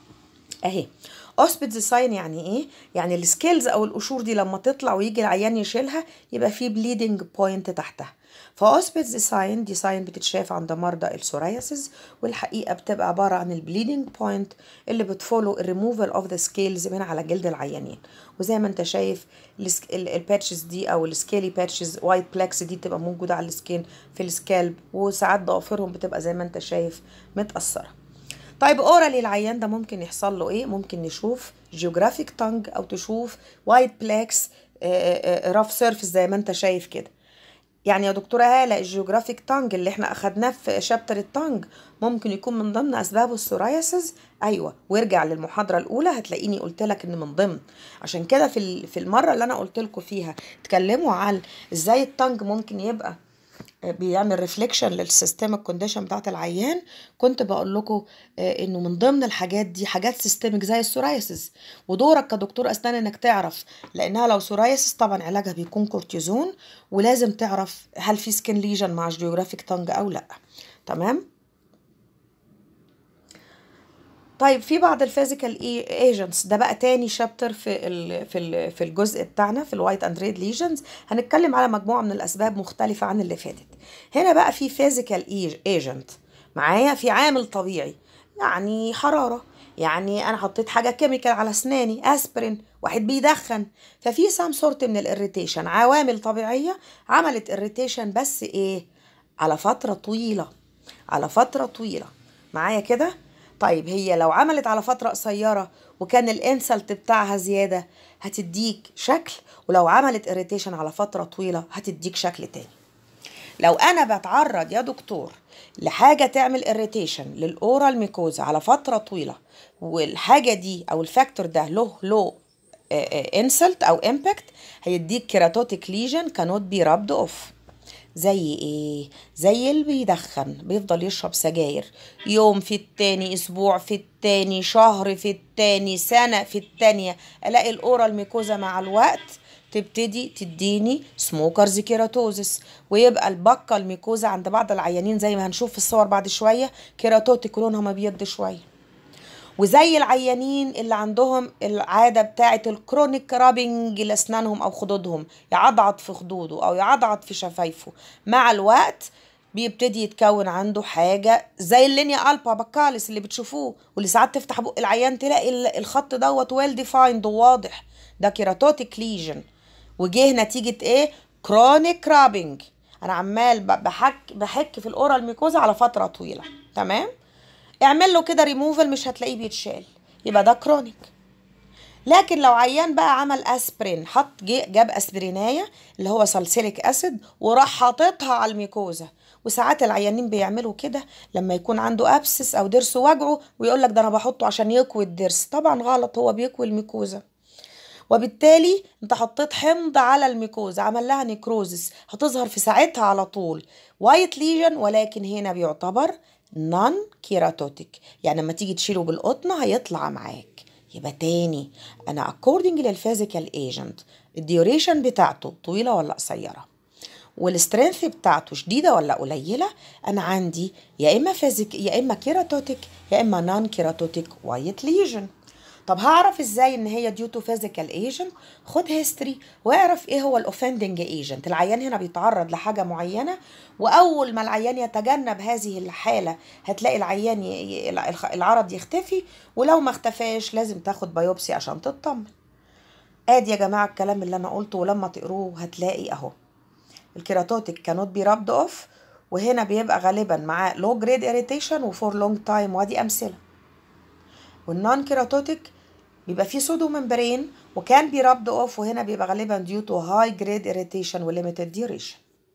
اهي اوسبيدز ساين يعني ايه يعني السكيلز او القشور دي لما تطلع ويجي العيان يشيلها يبقى في بليدنج بوينت تحتها فاوسبيدز ساين دي ساين بتتشاف عند مرضى السورايسيس والحقيقه بتبقى عباره عن البليدنج بوينت اللي بتفولو الريموفال اوف ذا سكيلز من على جلد العيانين وزي ما انت شايف الباتشز دي او السكيلي باتشز وايت بلاكس دي بتبقى موجوده على السكين في السكالب وساعات ضوافرهم بتبقى زي ما انت شايف متاثره طيب اورالي العيان ده ممكن يحصل له ايه ممكن نشوف جيوغرافيك تانج او تشوف وايت بلاكس راف سيرفيس زي ما انت شايف كده يعني يا دكتوره هاله الجيوغرافيك تانج اللي احنا اخدناه في شابتر التانج ممكن يكون من ضمن اسبابه السورايسز ايوه وارجع للمحاضره الاولى هتلاقيني قلت لك ان من ضمن عشان كده في في المره اللي انا قلت لكم فيها اتكلموا عن ازاي التانج ممكن يبقى بيعمل ريفليكشن للسيستمك كونديشن بتاعت العيان كنت بقول لكم انه من ضمن الحاجات دي حاجات سيستمك زي السورايسيس ودورك كدكتور اسنان انك تعرف لانها لو سورايسيس طبعا علاجها بيكون كورتيزون ولازم تعرف هل في سكين ليجن مع جيوغرافيك تانج او لا تمام طيب في بعض الفيزيكال ايجنتس ده بقى تاني شابتر في ال في ال في الجزء بتاعنا في الوايت اند ريد ليجنز هنتكلم على مجموعه من الاسباب مختلفه عن اللي فاتت هنا بقى في فيزيكال ايجنت معايا في عامل طبيعي يعني حراره يعني انا حطيت حاجه كيميكال على اسناني اسبرين واحد بيدخن ففي سام سورت من الاريتيشن عوامل طبيعيه عملت اريتيشن بس ايه على فتره طويله على فتره طويله معايا كده طيب هي لو عملت على فترة قصيرة وكان الانسلت بتاعها زيادة هتديك شكل ولو عملت اريتيشن على فترة طويلة هتديك شكل تاني لو انا بتعرض يا دكتور لحاجة تعمل اريتيشن للاورال ميكوزا على فترة طويلة والحاجة دي او الفاكتور ده له له انسلت او امباكت هيديك كيراتوتيك ليجن كانوت بي رابد اوف زي ايه زي اللي بيدخن بيفضل يشرب سجاير يوم في التاني اسبوع في التاني شهر في التاني سنة في التانية الاقي الاورال ميكوزا مع الوقت تبتدي تديني سموكرز كيراتوزس ويبقى البقة الميكوزا عند بعض العيانين زي ما هنشوف في الصور بعد شوية كيراتوتيك لونها مبيض شوية وزي العيانين اللي عندهم العادة بتاعة الكرونيك رابنج لأسنانهم أو خدودهم يعضعض في خدوده أو يعضعض في شفايفه مع الوقت بيبتدي يتكون عنده حاجة زي اللينيا ألبا بكالس اللي بتشوفوه واللي ساعات تفتح بق العيان تلاقي الخط دوت ويل ديفايند وواضح ده كيراتوتيك ليجن وجه نتيجة ايه كرونيك رابنج انا عمال بحك بحك في الاورال ميكوزا على فترة طويلة تمام اعمل له كده ريموفال مش هتلاقيه بيتشال يبقى ده كرونيك لكن لو عيان بقى عمل اسبرين حط جاب اسبرينايه اللي هو سالسيليك اسيد وراح حاططها على الميكوزا وساعات العيانين بيعملوا كده لما يكون عنده ابسس او ضرس وجعه ويقول لك ده انا بحطه عشان يقوي الضرس طبعا غلط هو بيقوي الميكوزا وبالتالي انت حطيت حمض على الميكوزا عمل لها نيكروزس هتظهر في ساعتها على طول وايت ليجن ولكن هنا بيعتبر نون كيراتوتيك يعني لما تيجي تشيله بالقطنة هيطلع معاك يبقى تاني انا اكوردنج للفيزيكال ايجنت الديوريشن بتاعته طويلة ولا قصيرة والسترينث بتاعته شديدة ولا قليلة أنا عندي يا إما فيزيك يا إما كيراتوتيك يا إما نون كيراتوتيك وايت ليجن طب هعرف ازاي ان هي ديو تو فيزيكال ايجنت خد هيستوري واعرف ايه هو الاوفندنج ايجنت العيان هنا بيتعرض لحاجه معينه واول ما العيان يتجنب هذه الحاله هتلاقي العيان ي... العرض يختفي ولو ما اختفاش لازم تاخد بايوبسي عشان تطمن ادي يا جماعه الكلام اللي انا قلته ولما تقروه هتلاقي اهو الكيراتوتيك كانوت بي رابد اوف وهنا بيبقى غالبا معاه لو جريد اريتيشن وفور لونج تايم وادي امثله والنون كيراتوتيك بيبقى فيه سودو ممبرين وكان بي رابد اوف وهنا بيبقى غالبا ديو تو هاي جريد اريتيشن وليميتد ديوريشن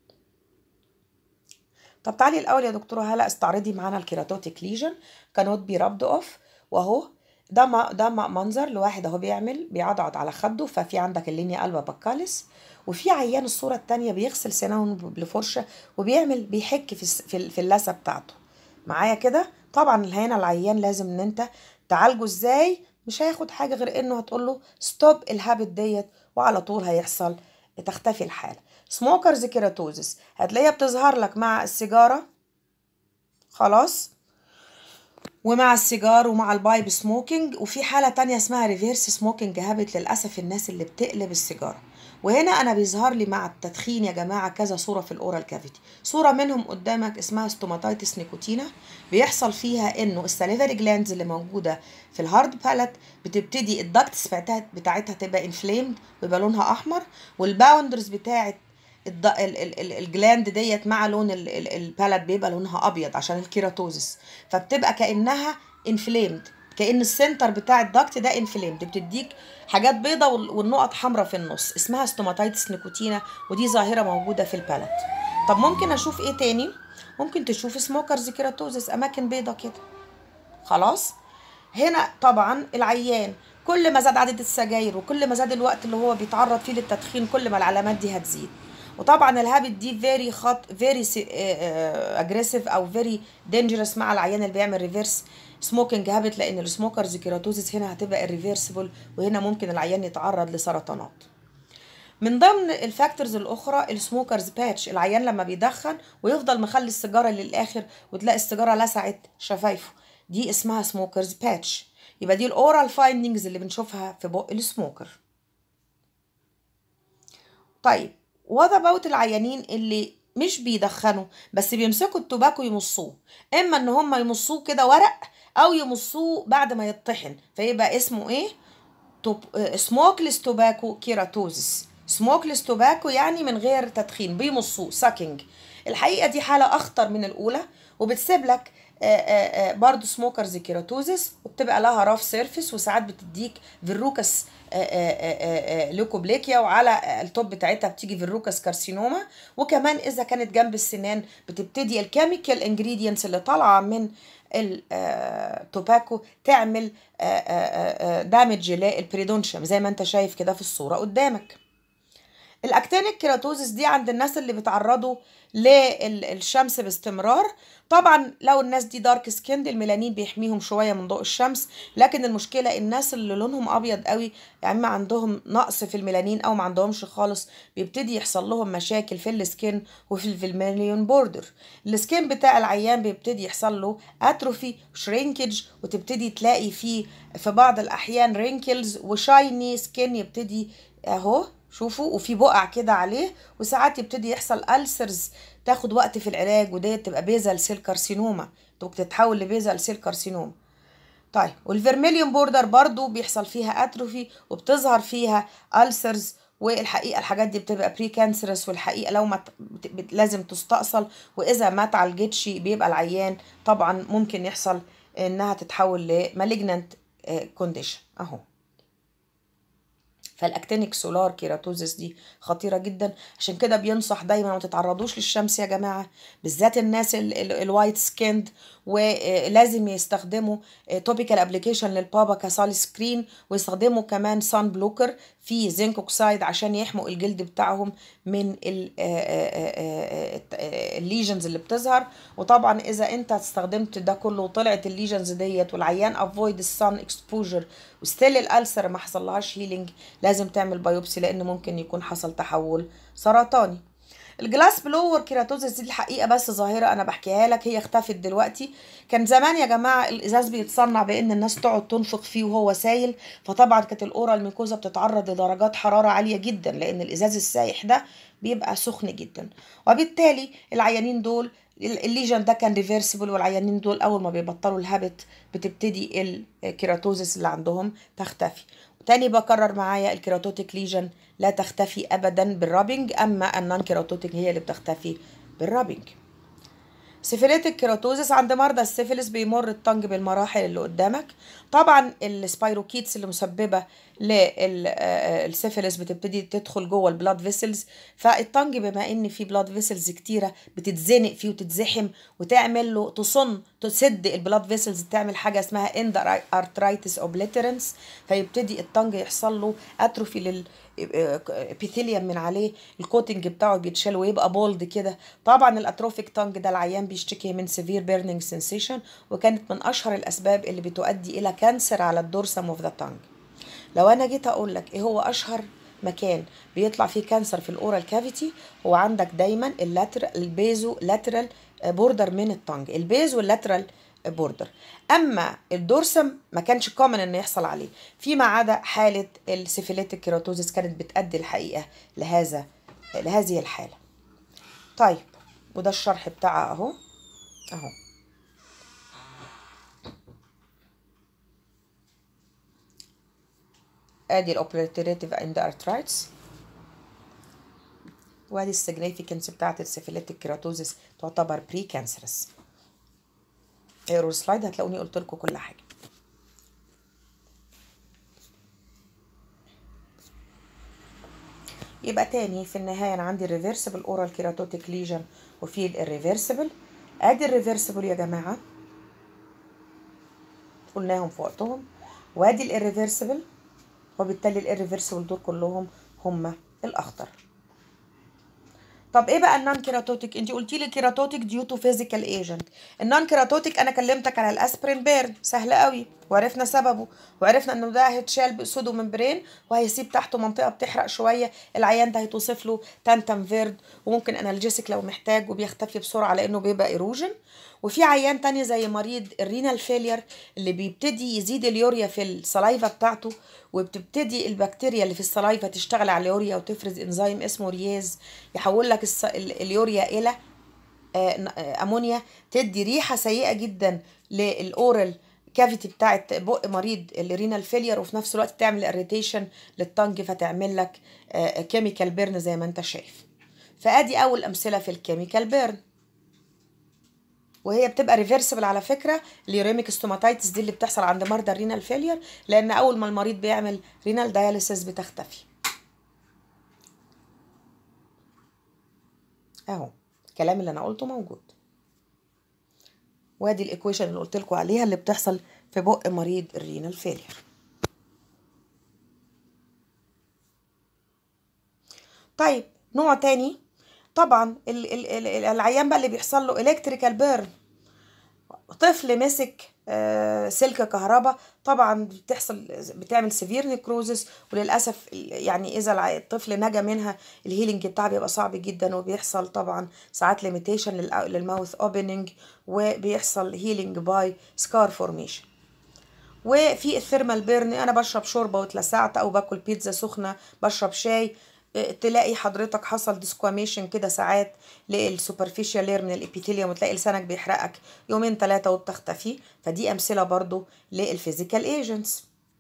طب تعالي الاول يا دكتوره هلا استعرضي معانا الكيراتوتيك ليجن كانوت بي رابد اوف واهو ده ما ده ما منظر لواحد اهو بيعمل بيعضعض على خده ففي عندك اللينيا قلبه بكالس وفي عيان الصوره الثانيه بيغسل سنانه بفرشه وبيعمل بيحك في في اللثه بتاعته معايا كده طبعا هنا العيان لازم ان انت تعالجه ازاي مش هياخد حاجه غير انه هتقول له ستوب الهابت ديت وعلى طول هيحصل تختفي الحاله سموكرز كيراتوزس هتلاقيها بتظهر لك مع السيجاره خلاص ومع السيجار ومع البايب سموكينج وفي حاله تانية اسمها ريفيرس سموكينج هابت للاسف الناس اللي بتقلب السيجاره وهنا انا بيظهر لي مع التدخين يا جماعه كذا صوره في الاورال كافيتي صوره منهم قدامك اسمها ستوماتيتس نيكوتينا بيحصل فيها انه الساليفري جلاندز اللي موجوده في الهارد بالات بتبتدي الدكتس بتاعتها بتاعتها تبقى انفليمد ويبقى لونها احمر والباوندرز بتاعت الجلاند ديت مع لون البالات بيبقى لونها ابيض عشان الكيراتوزس فبتبقى كانها انفليمد كان السنتر بتاع الدكت ده انفليمد بتديك حاجات بيضة والنقط حمراء في النص اسمها ستوماتيتس نيكوتينا ودي ظاهره موجوده في البالات طب ممكن اشوف ايه تاني ممكن تشوف سموكرز كيراتوزس اماكن بيضة كده خلاص هنا طبعا العيان كل ما زاد عدد السجاير وكل ما زاد الوقت اللي هو بيتعرض فيه للتدخين كل ما العلامات دي هتزيد وطبعا الهابت دي فيري خط فيري اجريسيف او فيري دينجرس مع العيان اللي بيعمل ريفيرس سموكينج هابت لان السموكرز كيراتوزس هنا هتبقى الريفيرسبل وهنا ممكن العيان يتعرض لسرطانات من ضمن الفاكتورز الاخرى السموكرز باتش العيان لما بيدخن ويفضل مخلي السيجاره للاخر وتلاقي السيجاره لسعت شفايفه دي اسمها سموكرز باتش يبقى دي الاورال فايندنجز اللي بنشوفها في بق السموكر طيب وات اباوت العيانين اللي مش بيدخنوا بس بيمسكوا التوباكو يمصوه اما ان هم يمصوه كده ورق او يمصوه بعد ما يطحن فيبقى اسمه ايه سموكلس توباكو كيراتوزس سموكلس توباكو يعني من غير تدخين بيمصوه ساكينج الحقيقه دي حاله اخطر من الاولى وبتسيب لك برضه سموكرز كيراتوزس وبتبقى لها راف سيرفيس وساعات بتديك فيروكس ليوكوبليكيا وعلى التوب بتاعتها بتيجي فيروكس كارسينوما وكمان اذا كانت جنب السنان بتبتدي الكيميكال انجريدينتس اللي طالعه من التوباكو تعمل دامج للبريدونشيوم زي ما انت شايف كده في الصوره قدامك الاكتينيك كيراتوزس دي عند الناس اللي بيتعرضوا للشمس باستمرار طبعا لو الناس دي دارك سكيند الميلانين بيحميهم شويه من ضوء الشمس لكن المشكله الناس اللي لونهم ابيض قوي يا اما عندهم نقص في الميلانين او ما عندهمش خالص بيبتدي يحصل لهم مشاكل في السكين وفي الفيلميليون بوردر السكين بتاع العيان بيبتدي يحصل له اتروفي شرينكج وتبتدي تلاقي فيه في بعض الاحيان رينكلز وشايني سكين يبتدي اهو شوفوا وفي بقع كده عليه وساعات يبتدي يحصل ألسرز تاخد وقت في العلاج وديت تبقى بيزل سيل كارسينوما تتحول لبيزل سيل كارسينوما طيب والفيرميليون بوردر برضو بيحصل فيها اتروفي وبتظهر فيها ألسرز والحقيقه الحاجات دي بتبقى بري كانسرس والحقيقه لو ما لازم تستأصل واذا ما اتعالجتش بيبقى العيان طبعا ممكن يحصل انها تتحول لمالجنانت كونديشن اهو فالاكتينيك سولار كيراتوزس دي خطيره جدا عشان كده بينصح دايما ما تتعرضوش للشمس يا جماعه بالذات الناس الوايت سكيند ولازم يستخدموا توبيكال ابلكيشن للبابا كسال سكرين ويستخدموا كمان سان بلوكر في زنك اوكسايد عشان يحموا الجلد بتاعهم من الليجنز اللي بتظهر وطبعا اذا انت استخدمت ده كله وطلعت الليجنز ديت والعيان افويد السان اكسبوجر وستيل الالسر ما حصلهاش هيلينج لازم تعمل بايوبسي لان ممكن يكون حصل تحول سرطاني الجلاس بلور كيراتوزيس دي الحقيقه بس ظاهره انا بحكيها لك هي اختفت دلوقتي كان زمان يا جماعه الازاز بيتصنع بان الناس تقعد تنفخ فيه وهو سايل فطبعا كانت الاورال ميكوزا بتتعرض لدرجات حراره عاليه جدا لان الازاز السايح ده بيبقى سخن جدا وبالتالي العيانين دول الليجن ده كان ريفرسيبل والعيانين دول اول ما بيبطلوا الهابت بتبتدي الكيراتوزيس اللي عندهم تختفي تاني بكرر معايا الكيراتوتيك ليجن لا تختفي ابدا بالرابنج اما النون كيراتوتيك هي اللي بتختفي بالرابنج سيفيليتك كيراتوزس عند مرضى السيفيلس بيمر الطنج بالمراحل اللي قدامك طبعا السبايروكيتس اللي مسببه للسيفيلس بتبتدي تدخل جوه البلاد فيسلز فالطنج بما ان في بلاد فيسلز كتيره بتتزنق فيه وتتزحم وتعمل له تصن تسد البلاد فيسلز تعمل حاجه اسمها اند ارترايتس اوبليترنس فيبتدي الطنج يحصل له اتروفي لل ابيثيليوم من عليه الكوتنج بتاعه بيتشال ويبقى بولد كده طبعا الاتروفيك تانج ده العيان بيشتكي من سيفير بيرنينج سensation وكانت من اشهر الاسباب اللي بتؤدي الى كانسر على الدورسم اوف ذا تانج لو انا جيت اقول لك ايه هو اشهر مكان بيطلع فيه كانسر في الاورال كافيتي هو عندك دايما اللاترال البيزو لاترال بوردر من التانج البيز واللاترال بوردر اما الدورسم ما كانش كومن انه يحصل عليه فيما عدا حاله السيفيليتيك كيراتوزيس كانت بتؤدي الحقيقه لهذا لهذه الحاله طيب وده الشرح بتاعها اهو اهو ادي الاوبريتيف اند ارترايتس وادي السيجنيفيكانس بتاعت السيفيليتيك كيراتوزيس تعتبر بري كانسرس اقروا السلايد هتلاقوني قلت لكم كل حاجه يبقى تاني في النهايه انا عندي الريفرسبل اورال كيراتوتيك ليجن وفي الريفرسبل ادي الريفرسبل يا جماعه قلناهم في وقتهم وادي الريفرسبل وبالتالي الريفرسبل دول كلهم هم الاخطر طب ايه بقى النون كيراتوتيك انت قلتي لي كيراتوتيك ديو تو فيزيكال ايجنت النون كيراتوتيك انا كلمتك على الاسبرين بيرن سهل قوي وعرفنا سببه وعرفنا انه ده هيتشال بسودو ممبرين وهيسيب تحته منطقه بتحرق شويه العيان ده هيتوصف له تانتم فيرد وممكن انالجيسك لو محتاج وبيختفي بسرعه لانه بيبقى ايروجن وفي عيان تاني زي مريض الرينال فيلير اللي بيبتدي يزيد اليوريا في السلايفا بتاعته وبتبتدي البكتيريا اللي في السلايفا تشتغل على اليوريا وتفرز انزيم اسمه رياز يحول لك الس- ال- اليوريا الى آه، ن- آه، امونيا تدي ريحه سيئه جدا للاورال كافيتي بتاعت بق مريض الرينال فيلير وفي نفس الوقت تعمل اريتيشن للطنج فتعمل لك كيميكال بيرن زي ما انت شايف فادي اول امثله في الكيميكال بيرن وهي بتبقى ريفرسبل على فكره اليوريميك ستوماتيتس دي اللي بتحصل عند مرضى الرينال فيلير لان اول ما المريض بيعمل رينال داياليسيس بتختفي اهو الكلام اللي انا قلته موجود وادي الايكويشن اللي قلت لكم عليها اللي بتحصل في بق مريض الرينال فيلير طيب نوع تاني طبعا ال ال ال العيان بقى اللي بيحصل له الكتريكال بيرن طفل مسك آه، سلك كهرباء طبعا بتحصل بتعمل سيفير نيكروزس وللاسف يعني اذا الع- الطفل نجا منها الهيلينج بتاعه بيبقى صعب جدا وبيحصل طبعا ساعات ليميتيشن للماوث اوبننج وبيحصل هيلينج باي سكار فورميشن وفي الثيرمال بيرن انا بشرب شوربه واتلسعت او باكل بيتزا سخنه بشرب شاي اه، تلاقي حضرتك حصل ديسكواميشن كده ساعات للسوبرفيشال لير من الابيثيليوم وتلاقي لسانك بيحرقك يومين ثلاثه وبتختفي فدي امثله برضو للفيزيكال ايجنتس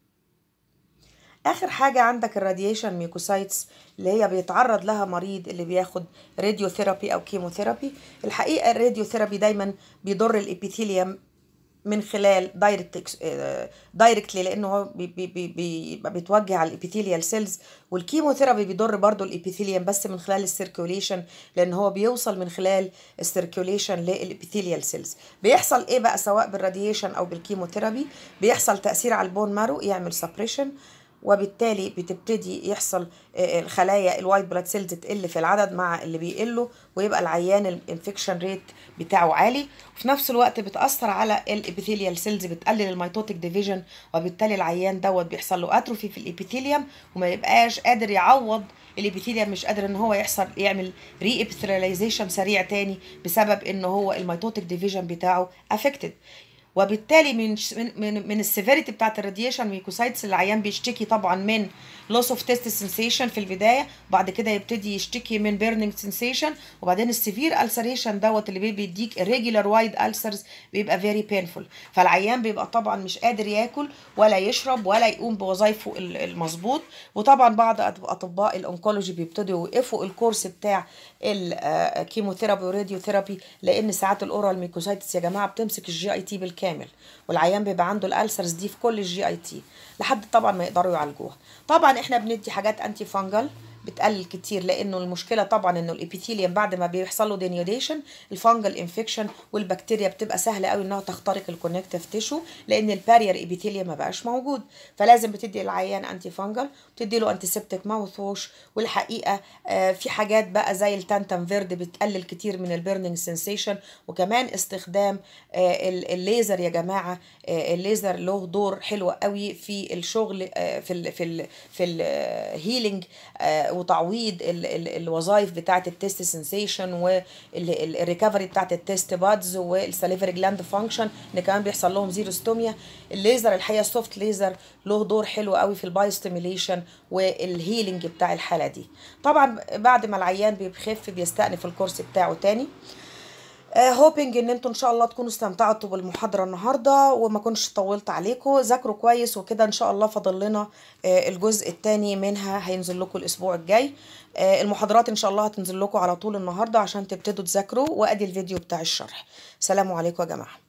اخر حاجه عندك الراديشن ميوكوسايتس اللي هي بيتعرض لها مريض اللي بياخد راديوثيرابي او كيموثيرابي الحقيقه الراديوثيرابي دايما بيضر الابيثيليوم من خلال دايركت دايركتلي لانه هو بي بي بي بي بيتوجه على الابيثيليال سيلز والكيموثيرابي بيضر برضو الابيثيليوم بس من خلال السيركيوليشن لان هو بيوصل من خلال السيركيوليشن للابيثيليال سيلز بيحصل ايه بقى سواء بالراديشن او بالكيموثيرابي بيحصل تاثير على البون مارو يعمل سبريشن وبالتالي بتبتدي يحصل آه، الخلايا الوايت بلاد سيلز تقل في العدد مع اللي بيقلوا ويبقى العيان الانفكشن ريت بتاعه عالي وفي نفس الوقت بتاثر على الابيثيليال سيلز بتقلل الميتوتيك ديفيجن وبالتالي العيان دوت بيحصل له اتروفي في الابيثيليوم وما يبقاش قادر يعوض الابيثيليوم مش قادر ان هو يحصل يعمل ري ابيثيلايزيشن سريع تاني بسبب ان هو الميتوتيك ديفيجن بتاعه افكتد وبالتالي من من من السيفيريتي بتاعت الراديشن ميكوسايتس العيان بيشتكي طبعا من لوس اوف تيست سensation في البدايه وبعد كده يبتدي يشتكي من بيرنينج سensation وبعدين السيفير السريشن دوت اللي بي- بيديك الريجولار وايد السرز بيبقى فيري بينفول فالعيان بيبقى طبعا مش قادر ياكل ولا يشرب ولا يقوم بوظائفه ال- المظبوط وطبعا بعض أط- اطباء الانكولوجي بيبتدوا يوقفوا الكورس بتاع الكيموثيرابي والراديوثيرابي لان ساعات الاورال ميكوسايتس يا جماعه بتمسك الجي اي تي بالكامل والعيان بيبقى عنده الالسرز دي في كل الجي اي تي لحد طبعا ما يقدروا يعالجوها طبعا احنا بندي حاجات انتي فانجل بتقلل كتير لانه المشكله طبعا انه الابيثيليوم بعد ما بيحصل له دينيوديشن الفانجل انفكشن والبكتيريا بتبقى سهله قوي انها تخترق الكونكتيف تيشو لان البارير ابيثيليوم ما بقاش موجود فلازم بتدي العيان انتي فانجل بتدي له انتي سيبتيك ماوث ووش والحقيقه آه، في حاجات بقى زي التانتم فيرد بتقلل كتير من البيرنينج سensation وكمان استخدام آه، ال- الليزر يا جماعه آه، الليزر له دور حلو قوي في الشغل آه، في ال في ال في الهيلينج وتعويض ال- ال- الوظائف بتاعه التست سنسيشن والريكفري بتاعه التست بادز والساليفري جلاند فانكشن ان كمان بيحصل لهم زيروستوميا الليزر الحقيقه السوفت ليزر له دور حلو قوي في الباي ستيميليشن والهيلينج بتاع الحاله دي طبعا بعد ما العيان بيخف بيستأنف الكورس بتاعه تاني هوبينج ان انتوا ان شاء الله تكونوا استمتعتوا بالمحاضره النهارده وما كنتش طولت عليكم ذاكروا كويس وكده ان شاء الله فاضل لنا آه، الجزء الثاني منها هينزل لكم الاسبوع الجاي آه، المحاضرات ان شاء الله هتنزل لكم على طول النهارده عشان تبتدوا تذاكروا وادي الفيديو بتاع الشرح سلام عليكم يا جماعه